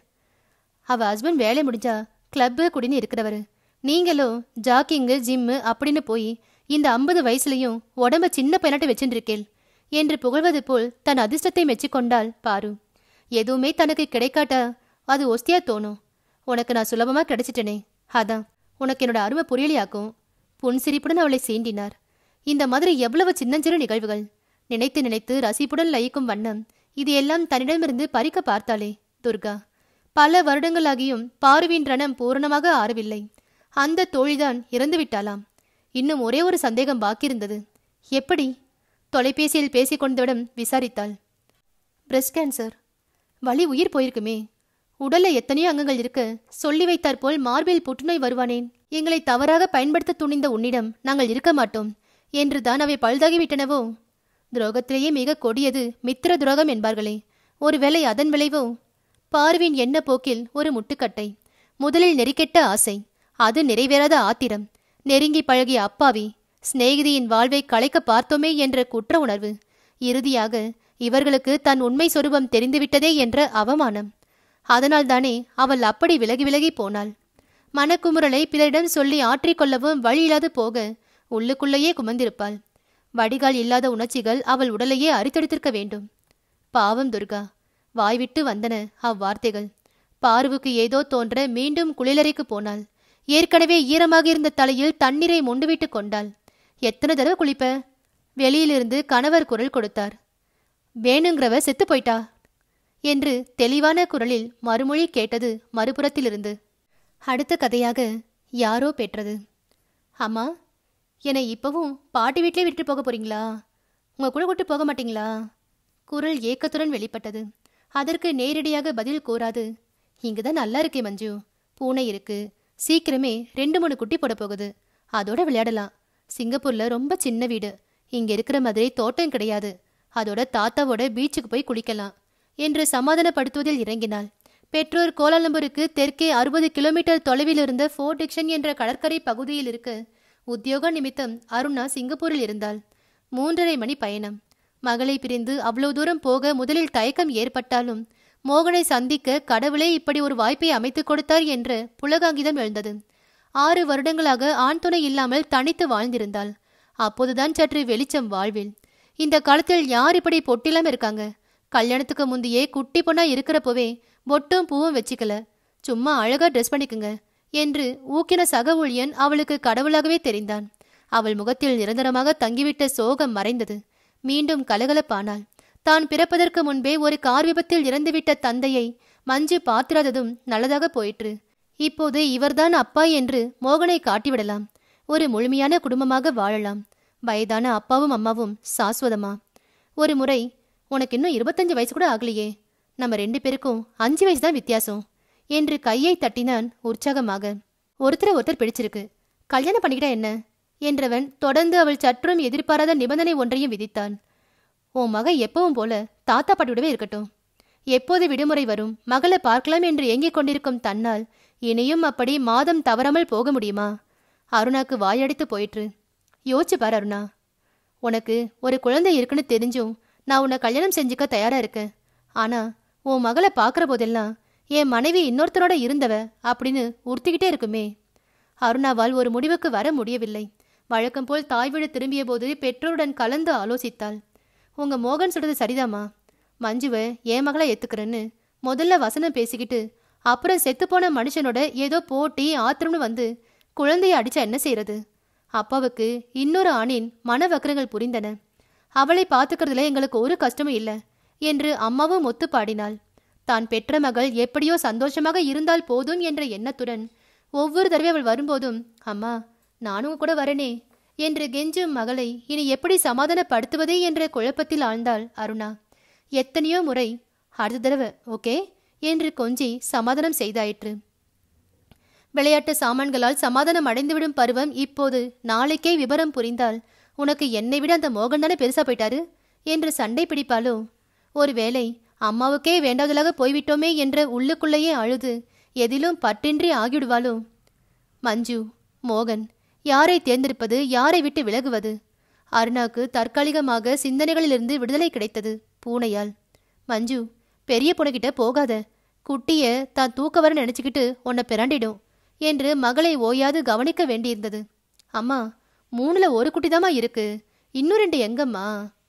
அவ ஹஸ்பண்ட் வேலை முடிஞ்சா கிளப்பு குடின்னு இருக்கிறவரு நீங்களும் ஜாக்கிங்கு ஜிம்மு அப்படின்னு போய் இந்த ஐம்பது வயசுலயும் உடம்ப சின்ன பையனாட்ட வச்சுருக்கேள் என்று புகழ்வது போல் தன் அதிர்ஷ்டத்தை மெச்சிக்கொண்டாள் பாரு எதுவுமே தனக்கு கிடைக்காட்டா அது ஒஸ்தியா தோணும் உனக்கு நான் சுலபமா கிடைச்சிட்டனே அதான் உனக்கு என்னோட அருமை புரியலையாக்கும் புன்சிரிப்புடன் அவளை சீண்டினார் இந்த மாதிரி எவ்வளவு சின்னஞ்சிறு நிகழ்வுகள் நினைத்து நினைத்து ரசிப்புடன் லயிக்கும் வண்ணம் இது எல்லாம் தன்னிடமிருந்து பறிக்க பார்த்தாளே துர்கா பல வருடங்களாகியும் பாருவின் ரணம் பூரணமாக ஆறவில்லை அந்த தோழிதான் இறந்து விட்டாளாம் இன்னும் ஒரே ஒரு சந்தேகம் பாக்கியிருந்தது எப்படி தொலைபேசியில் பேசிக் கொண்டவிடம் விசாரித்தாள் பிரஸ்ட் கேன்சர் வலி உயிர் போயிருக்குமே உடல்ல எத்தனையோ அங்கங்கள் இருக்க சொல்லி வைத்தாற் போல் மார்பில் புற்றுநோய் வருவானேன் எங்களை தவறாக பயன்படுத்த துணிந்த உன்னிடம் நாங்கள் இருக்க மாட்டோம் என்றுதான் அவை பழுதாகிவிட்டனவோ துரோகத்திலேயே மிக கொடியது மித்திர துரோகம் என்பார்களே ஒருவேளை அதன் விளைவோ பார்வின் எண்ண போக்கில் ஒரு முட்டுக்கட்டை முதலில் நெறிக்கெட்ட ஆசை அது நிறைவேறாத ஆத்திரம் நெருங்கி பழகிய அப்பாவி சிநேகிதியின் வாழ்வை களைக்க பார்த்தோமே என்ற குற்ற உணர்வு இறுதியாக இவர்களுக்கு தன் உண்மை சொரூபம் தெரிந்துவிட்டதே என்ற அவமானம் அதனால்தானே அவள் அப்படி விலகி விலகி போனாள் மனக்குமுறலை பிறரிடம் சொல்லி ஆற்றிக்கொள்ளவும் வழியில்லாது போக உள்ளுக்குள்ளேயே குமந்திருப்பாள் வடிகால் இல்லாத உணர்ச்சிகள் அவள் உடலையே அரித்தெடுத்திருக்க வேண்டும் பாவம் துர்கா வாய்விட்டு வந்தன அவ்வார்த்தைகள் பார்வுக்கு ஏதோ தோன்ற மீண்டும் குளிலறைக்கு போனாள் ஏற்கனவே ஈரமாக இருந்த தலையில் தண்ணீரை மொண்டுவிட்டு கொண்டாள் எத்தனை தடவை குளிப்ப வெளியிலிருந்து கணவர் குரல் கொடுத்தார் வேணுங்கிறவ செத்து போயிட்டா என்று தெளிவான குரலில் மறுமொழி கேட்டது மறுபுறத்திலிருந்து அடுத்த கதையாக யாரோ பெற்றது அம்மா என்னை இப்பவும் பாட்டி வீட்டிலே விட்டு போக போறீங்களா உங்க கூட கூட்டு போக மாட்டீங்களா குரல் ஏக்கத்துடன் வெளிப்பட்டது அதற்கு நேரடியாக பதில் கூறாது இங்குதான் நல்லா இருக்கே மஞ்சு பூனை இருக்கு சீக்கிரமே ரெண்டு மூணு குட்டி போட போகுது அதோட விளையாடலாம் சிங்கப்பூர்ல ரொம்ப சின்ன வீடு இங்க இருக்கிற மாதிரி தோட்டம் கிடையாது அதோட தாத்தாவோட பீச்சுக்கு போய் குளிக்கலாம் என்று சமாதானப்படுத்துவதில் இறங்கினாள் பெற்றோர் கோலாலம்பூருக்கு தெற்கே அறுபது கிலோமீட்டர் தொலைவில் இருந்த ஃபோர்ட் டிக்ஷன் என்ற கடற்கரை பகுதியில் இருக்க உத்தியோக நிமித்தம் அருணா சிங்கப்பூரில் இருந்தாள் மூன்றரை மணி பயணம் மகளை பிரிந்து அவ்வளவு தூரம் போக முதலில் தயக்கம் ஏற்பட்டாலும் மோகனை சந்திக்க கடவுளே இப்படி ஒரு வாய்ப்பை அமைத்துக் கொடுத்தார் என்ற புலகாங்கிதம் எழுந்தது ஆறு வருடங்களாக ஆண் துணை இல்லாமல் தனித்து வாழ்ந்திருந்தாள் அப்போதுதான் சற்று வெளிச்சம் வாழ்வில் இந்த காலத்தில் யார் இப்படி பொட்டிலாம் இருக்காங்க கல்யாணத்துக்கு முந்தையே குட்டி பொண்ணா இருக்கிறப்போவே பொட்டும் பூவும் வச்சுக்கல சும்மா அழகா ட்ரெஸ் பண்ணிக்குங்க என்று ஊக்கின சக ஊழியன் அவளுக்கு கடவுளாகவே தெரிந்தான் அவள் முகத்தில் நிரந்தரமாக தங்கிவிட்ட சோகம் மறைந்தது மீண்டும் கலகலப்பானாள் தான் பிறப்பதற்கு முன்பே ஒரு கார் விபத்தில் இறந்துவிட்ட தந்தையை மஞ்சு பார்த்திராததும் நல்லதாக போயிற்று இப்போது இவர்தான் அப்பா என்று மோகனை காட்டிவிடலாம் ஒரு முழுமையான குடும்பமாக வாழலாம் வயதான அப்பாவும் அம்மாவும் சாஸ்வதமா ஒரு முறை உனக்கு இன்னும் இருபத்தஞ்சு வயசு கூட ஆகலையே நம்ம ரெண்டு பேருக்கும் அஞ்சு வயசு தான் வித்தியாசம் என்று கையை தட்டினான் உற்சாகமாக ஒருத்தரை ஒருத்தர் பிடிச்சிருக்கு கல்யாணம் பண்ணிக்கிட்டா என்ன என்றவன் தொடர்ந்து அவள் சற்றும் எதிர்பாராத நிபந்தனை ஒன்றையும் விதித்தான் உன் மகன் எப்பவும் போல தாத்தா பாட்டியோடவே இருக்கட்டும் எப்போது விடுமுறை வரும் மகளை பார்க்கலாம் என்று ஏங்கிக் கொண்டிருக்கும் தன்னால் இனியும் அப்படி மாதம் தவறாமல் போக முடியுமா அருணாக்கு வாயடித்து போயிற்று யோசிச்சு பார் அருணா உனக்கு ஒரு குழந்தை இருக்குன்னு தெரிஞ்சும் நான் உன்னை கல்யாணம் செஞ்சுக்க தயாரா இருக்கேன் ஆனா உன் மகளை பார்க்குற போதெல்லாம் என் மனைவி இன்னொருத்தரோட இருந்தவ அப்படின்னு உறுத்திக்கிட்டே இருக்குமே அருணாவால் ஒரு முடிவுக்கு வர முடியவில்லை வழக்கம் போல் தாய் வீடு திரும்பிய போது பெற்றோருடன் கலந்து ஆலோசித்தாள் உங்க மோகன் சொல்றது சரிதாம்மா மஞ்சுவை என் மகளை ஏத்துக்கிறேன்னு முதல்ல வசனம் பேசிக்கிட்டு அப்புறம் செத்துப்போன மனுஷனோட ஏதோ போட்டி ஆத்திரம்னு வந்து குழந்தைய அடிச்சா என்ன செய்யறது அப்பாவுக்கு இன்னொரு ஆணின் மனவக்கரங்கள் புரிந்தன அவளை பார்த்துக்கிறதுல எங்களுக்கு ஒரு கஷ்டமும் இல்லை என்று அம்மாவும் ஒத்து பாடினாள் தான் பெற்ற மகள் எப்படியோ சந்தோஷமாக இருந்தால் போதும் என்ற எண்ணத்துடன் ஒவ்வொரு தடவை அவள் வரும்போதும் அம்மா நானும் கூட வரனே என்று கெஞ்சும் மகளை இனி எப்படி சமாதானப்படுத்துவதே என்ற குழப்பத்தில் ஆழ்ந்தாள் அருணா எத்தனையோ முறை அடுத்த தடவை ஓகே என்று கொஞ்சி சமாதானம் செய்தாயிற்று விளையாட்டு சாமான்களால் சமாதானம் அடைந்துவிடும் பருவம் இப்போது நாளைக்கே விபரம் புரிந்தால் உனக்கு என்னை விட அந்த மோகன் தானே பெருசா போயிட்டாரு என்று சண்டை பிடிப்பாளோ ஒருவேளை அம்மாவுக்கே வேண்டாதலாக போய்விட்டோமே என்ற உள்ளுக்குள்ளேயே அழுது எதிலும் பற்றின்றி ஆகிவிடுவாளோ மஞ்சு மோகன் யாரை தேர்ந்தெடுப்பது யாரை விட்டு விலகுவது அருணாக்கு தற்காலிகமாக சிந்தனைகளிலிருந்து விடுதலை கிடைத்தது பூனையால் மஞ்சு பெரிய பொண்ணுகிட்ட போகாத குட்டிய தான் தூக்க வர நினைச்சுக்கிட்டு உன்னை பிறண்டிடும் என்று மகளை ஓயாது கவனிக்க வேண்டியிருந்தது அம்மா மூணுல ஒரு குட்டிதாம்மா இருக்கு இன்னும் ரெண்டு எங்கம்மா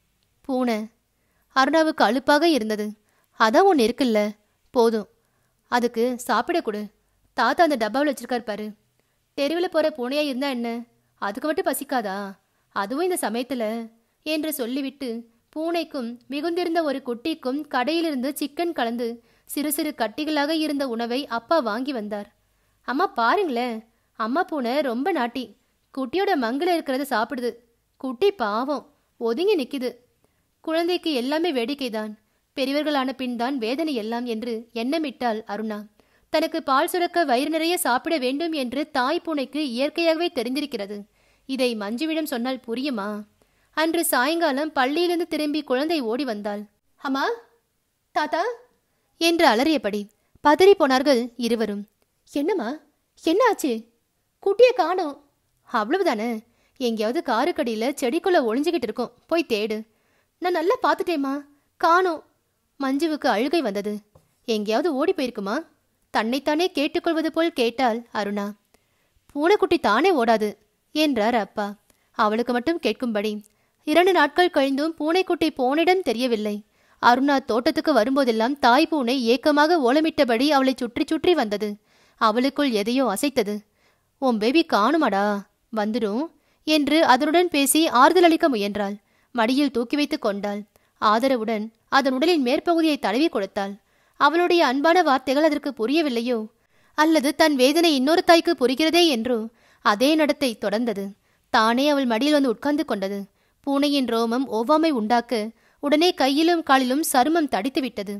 பூனை அருணாவுக்கு அலுப்பாக இருந்தது அதான் ஒன்று இருக்குல்ல போதும் அதுக்கு சாப்பிட கொடு தாத்தா அந்த டப்பாவில் வச்சிருக்காரு பாரு தெருவில் போகிற பூனையா இருந்தா என்ன அதுக்கு மட்டும் பசிக்காதா அதுவும் இந்த சமயத்தில் என்று சொல்லிவிட்டு பூனைக்கும் மிகுந்திருந்த ஒரு குட்டிக்கும் கடையிலிருந்து சிக்கன் கலந்து சிறு சிறு கட்டிகளாக இருந்த உணவை அப்பா வாங்கி வந்தார் அம்மா பாருங்களேன் அம்மா பூனை ரொம்ப நாட்டி குட்டியோட மங்கில இருக்கிறத சாப்பிடுது குட்டி பாவம் ஒதுங்கி நிக்குது குழந்தைக்கு எல்லாமே வேடிக்கைதான் பெரியவர்களான பின் தான் வேதனை எல்லாம் என்று எண்ணமிட்டாள் அருணா தனக்கு பால் சுரக்க வயிறு நிறைய சாப்பிட வேண்டும் என்று தாய் பூனைக்கு இயற்கையாகவே தெரிந்திருக்கிறது இதை மஞ்சுவிடம் சொன்னால் புரியுமா அன்று சாயங்காலம் பள்ளியிலிருந்து திரும்பி குழந்தை ஓடி வந்தாள் அம்மா தாத்தா என்று அலறியபடி பதறி போனார்கள் இருவரும் என்னம்மா என்ன ஆச்சு குட்டிய காணோம் அவ்வளவுதானே எங்கேயாவது காருக்கடியில செடிக்குள்ள ஒளிஞ்சுக்கிட்டு இருக்கும் போய் தேடு நான் நல்லா பார்த்துட்டேம்மா காணோம் மஞ்சுவுக்கு அழுகை வந்தது எங்கேயாவது ஓடி போயிருக்குமா தன்னைத்தானே கேட்டுக்கொள்வது போல் கேட்டாள் அருணா பூனைக்குட்டி தானே ஓடாது என்றார் அப்பா அவளுக்கு மட்டும் கேட்கும்படி இரண்டு நாட்கள் கழிந்தும் பூனைக்குட்டி போனிடம் தெரியவில்லை அருணா தோட்டத்துக்கு வரும்போதெல்லாம் தாய் பூனை ஏக்கமாக ஓலமிட்டபடி அவளை சுற்றி சுற்றி வந்தது அவளுக்குள் எதையோ அசைத்தது உன் பேபி காணுமாடா வந்துடும் என்று அதனுடன் பேசி ஆறுதல் அளிக்க முயன்றாள் மடியில் தூக்கி வைத்துக் கொண்டாள் ஆதரவுடன் அதன் உடலின் மேற்பகுதியை தடவி கொடுத்தாள் அவளுடைய அன்பான வார்த்தைகள் அதற்கு புரியவில்லையோ அல்லது தன் வேதனை இன்னொரு தாய்க்கு புரிகிறதே என்றோ அதே நடத்தை தொடர்ந்தது தானே அவள் மடியில் வந்து உட்கார்ந்து கொண்டது பூனையின் ரோமம் ஒவ்வாமை உண்டாக்க உடனே கையிலும் காலிலும் சருமம் தடித்து விட்டது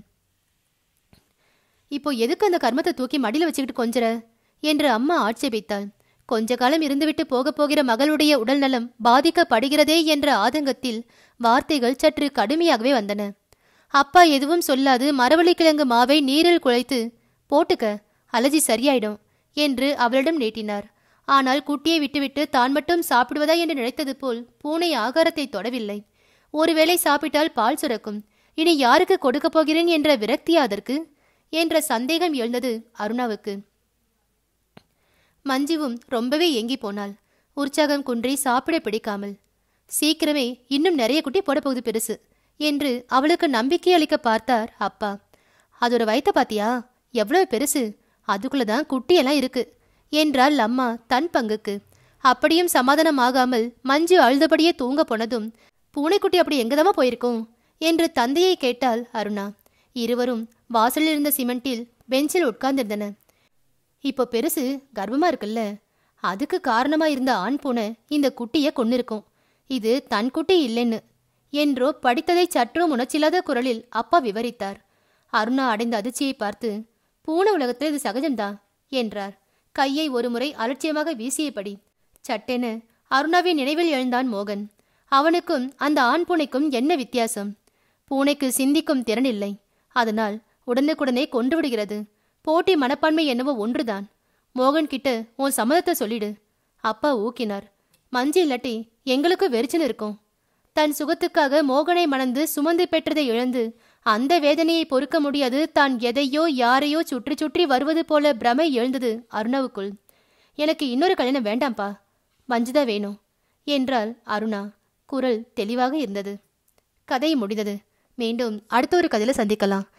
இப்போ எதுக்கு அந்த கர்மத்தை தூக்கி மடியில வச்சுக்கிட்டு கொஞ்சற என்று அம்மா ஆட்சேபித்தாள் கொஞ்ச காலம் இருந்துவிட்டு போகப் போகிற மகளுடைய உடல்நலம் பாதிக்கப்படுகிறதே என்ற ஆதங்கத்தில் வார்த்தைகள் சற்று கடுமையாகவே வந்தன அப்பா எதுவும் சொல்லாது மரவள்ளிக்கிழங்கு மாவை நீரில் குழைத்து போட்டுக்க அலர்ஜி சரியாயிடும் என்று அவளிடம் நீட்டினார் ஆனால் குட்டியை விட்டுவிட்டு தான் மட்டும் சாப்பிடுவதா என்று நினைத்தது போல் பூனை ஆகாரத்தை தொடவில்லை ஒருவேளை சாப்பிட்டால் பால் சுரக்கும் இனி யாருக்கு கொடுக்கப் போகிறேன் என்ற விரக்தியா அதற்கு என்ற சந்தேகம் எழுந்தது அருணாவுக்கு மஞ்சுவும் ரொம்பவே ஏங்கி போனாள் உற்சாகம் குன்றி சாப்பிட பிடிக்காமல் சீக்கிரமே இன்னும் நிறைய குட்டி போடப்போகுது பெருசு என்று அவளுக்கு நம்பிக்கை அளிக்க பார்த்தார் அப்பா அதோட வயித்த பாத்தியா எவ்வளவு பெருசு அதுக்குள்ளதான் குட்டியெல்லாம் இருக்கு என்றாள் அம்மா தன் பங்குக்கு அப்படியும் சமாதானமாகாமல் மஞ்சு அழுதபடியே தூங்க போனதும் பூனைக்குட்டி அப்படி எங்கதாம்மா போயிருக்கும் என்று தந்தையை கேட்டாள் அருணா இருவரும் வாசலில் இருந்த சிமெண்டில் பெஞ்சில் உட்கார்ந்திருந்தன இப்போ பெருசு கர்ப்பமா இருக்குல்ல அதுக்கு காரணமா இருந்த ஆண் பூனை இந்த குட்டிய கொன்னிருக்கும் இது தன் குட்டி இல்லைன்னு என்றோ படித்ததை சற்றும் உணர்ச்சியில்லாத குரலில் அப்பா விவரித்தார் அருணா அடைந்த அதிர்ச்சியை பார்த்து பூனை உலகத்தில் இது சகஜம்தான் என்றார் கையை ஒருமுறை அலட்சியமாக வீசியபடி சட்டென அருணாவின் நினைவில் எழுந்தான் மோகன் அவனுக்கும் அந்த ஆண் பூனைக்கும் என்ன வித்தியாசம் பூனைக்கு சிந்திக்கும் திறன் இல்லை அதனால் உடனுக்குடனே கொன்று விடுகிறது போட்டி மனப்பான்மை என்னவோ ஒன்றுதான் மோகன் கிட்ட உன் சம்மதத்தை சொல்லிடு அப்பா ஊக்கினார் மஞ்சு இல்லாட்டி எங்களுக்கு வெறிச்சுன்னு இருக்கும் தன் சுகத்துக்காக மோகனை மணந்து சுமந்து பெற்றதை இழந்து அந்த வேதனையை பொறுக்க முடியாது தான் எதையோ யாரையோ சுற்றி சுற்றி வருவது போல பிரமை எழுந்தது அருணாவுக்குள் எனக்கு இன்னொரு கல்யாணம் வேண்டாம்ப்பா மஞ்சுதா வேணும் என்றாள் அருணா குரல் தெளிவாக இருந்தது கதை முடிந்தது மீண்டும் அடுத்த ஒரு கதையில சந்திக்கலாம்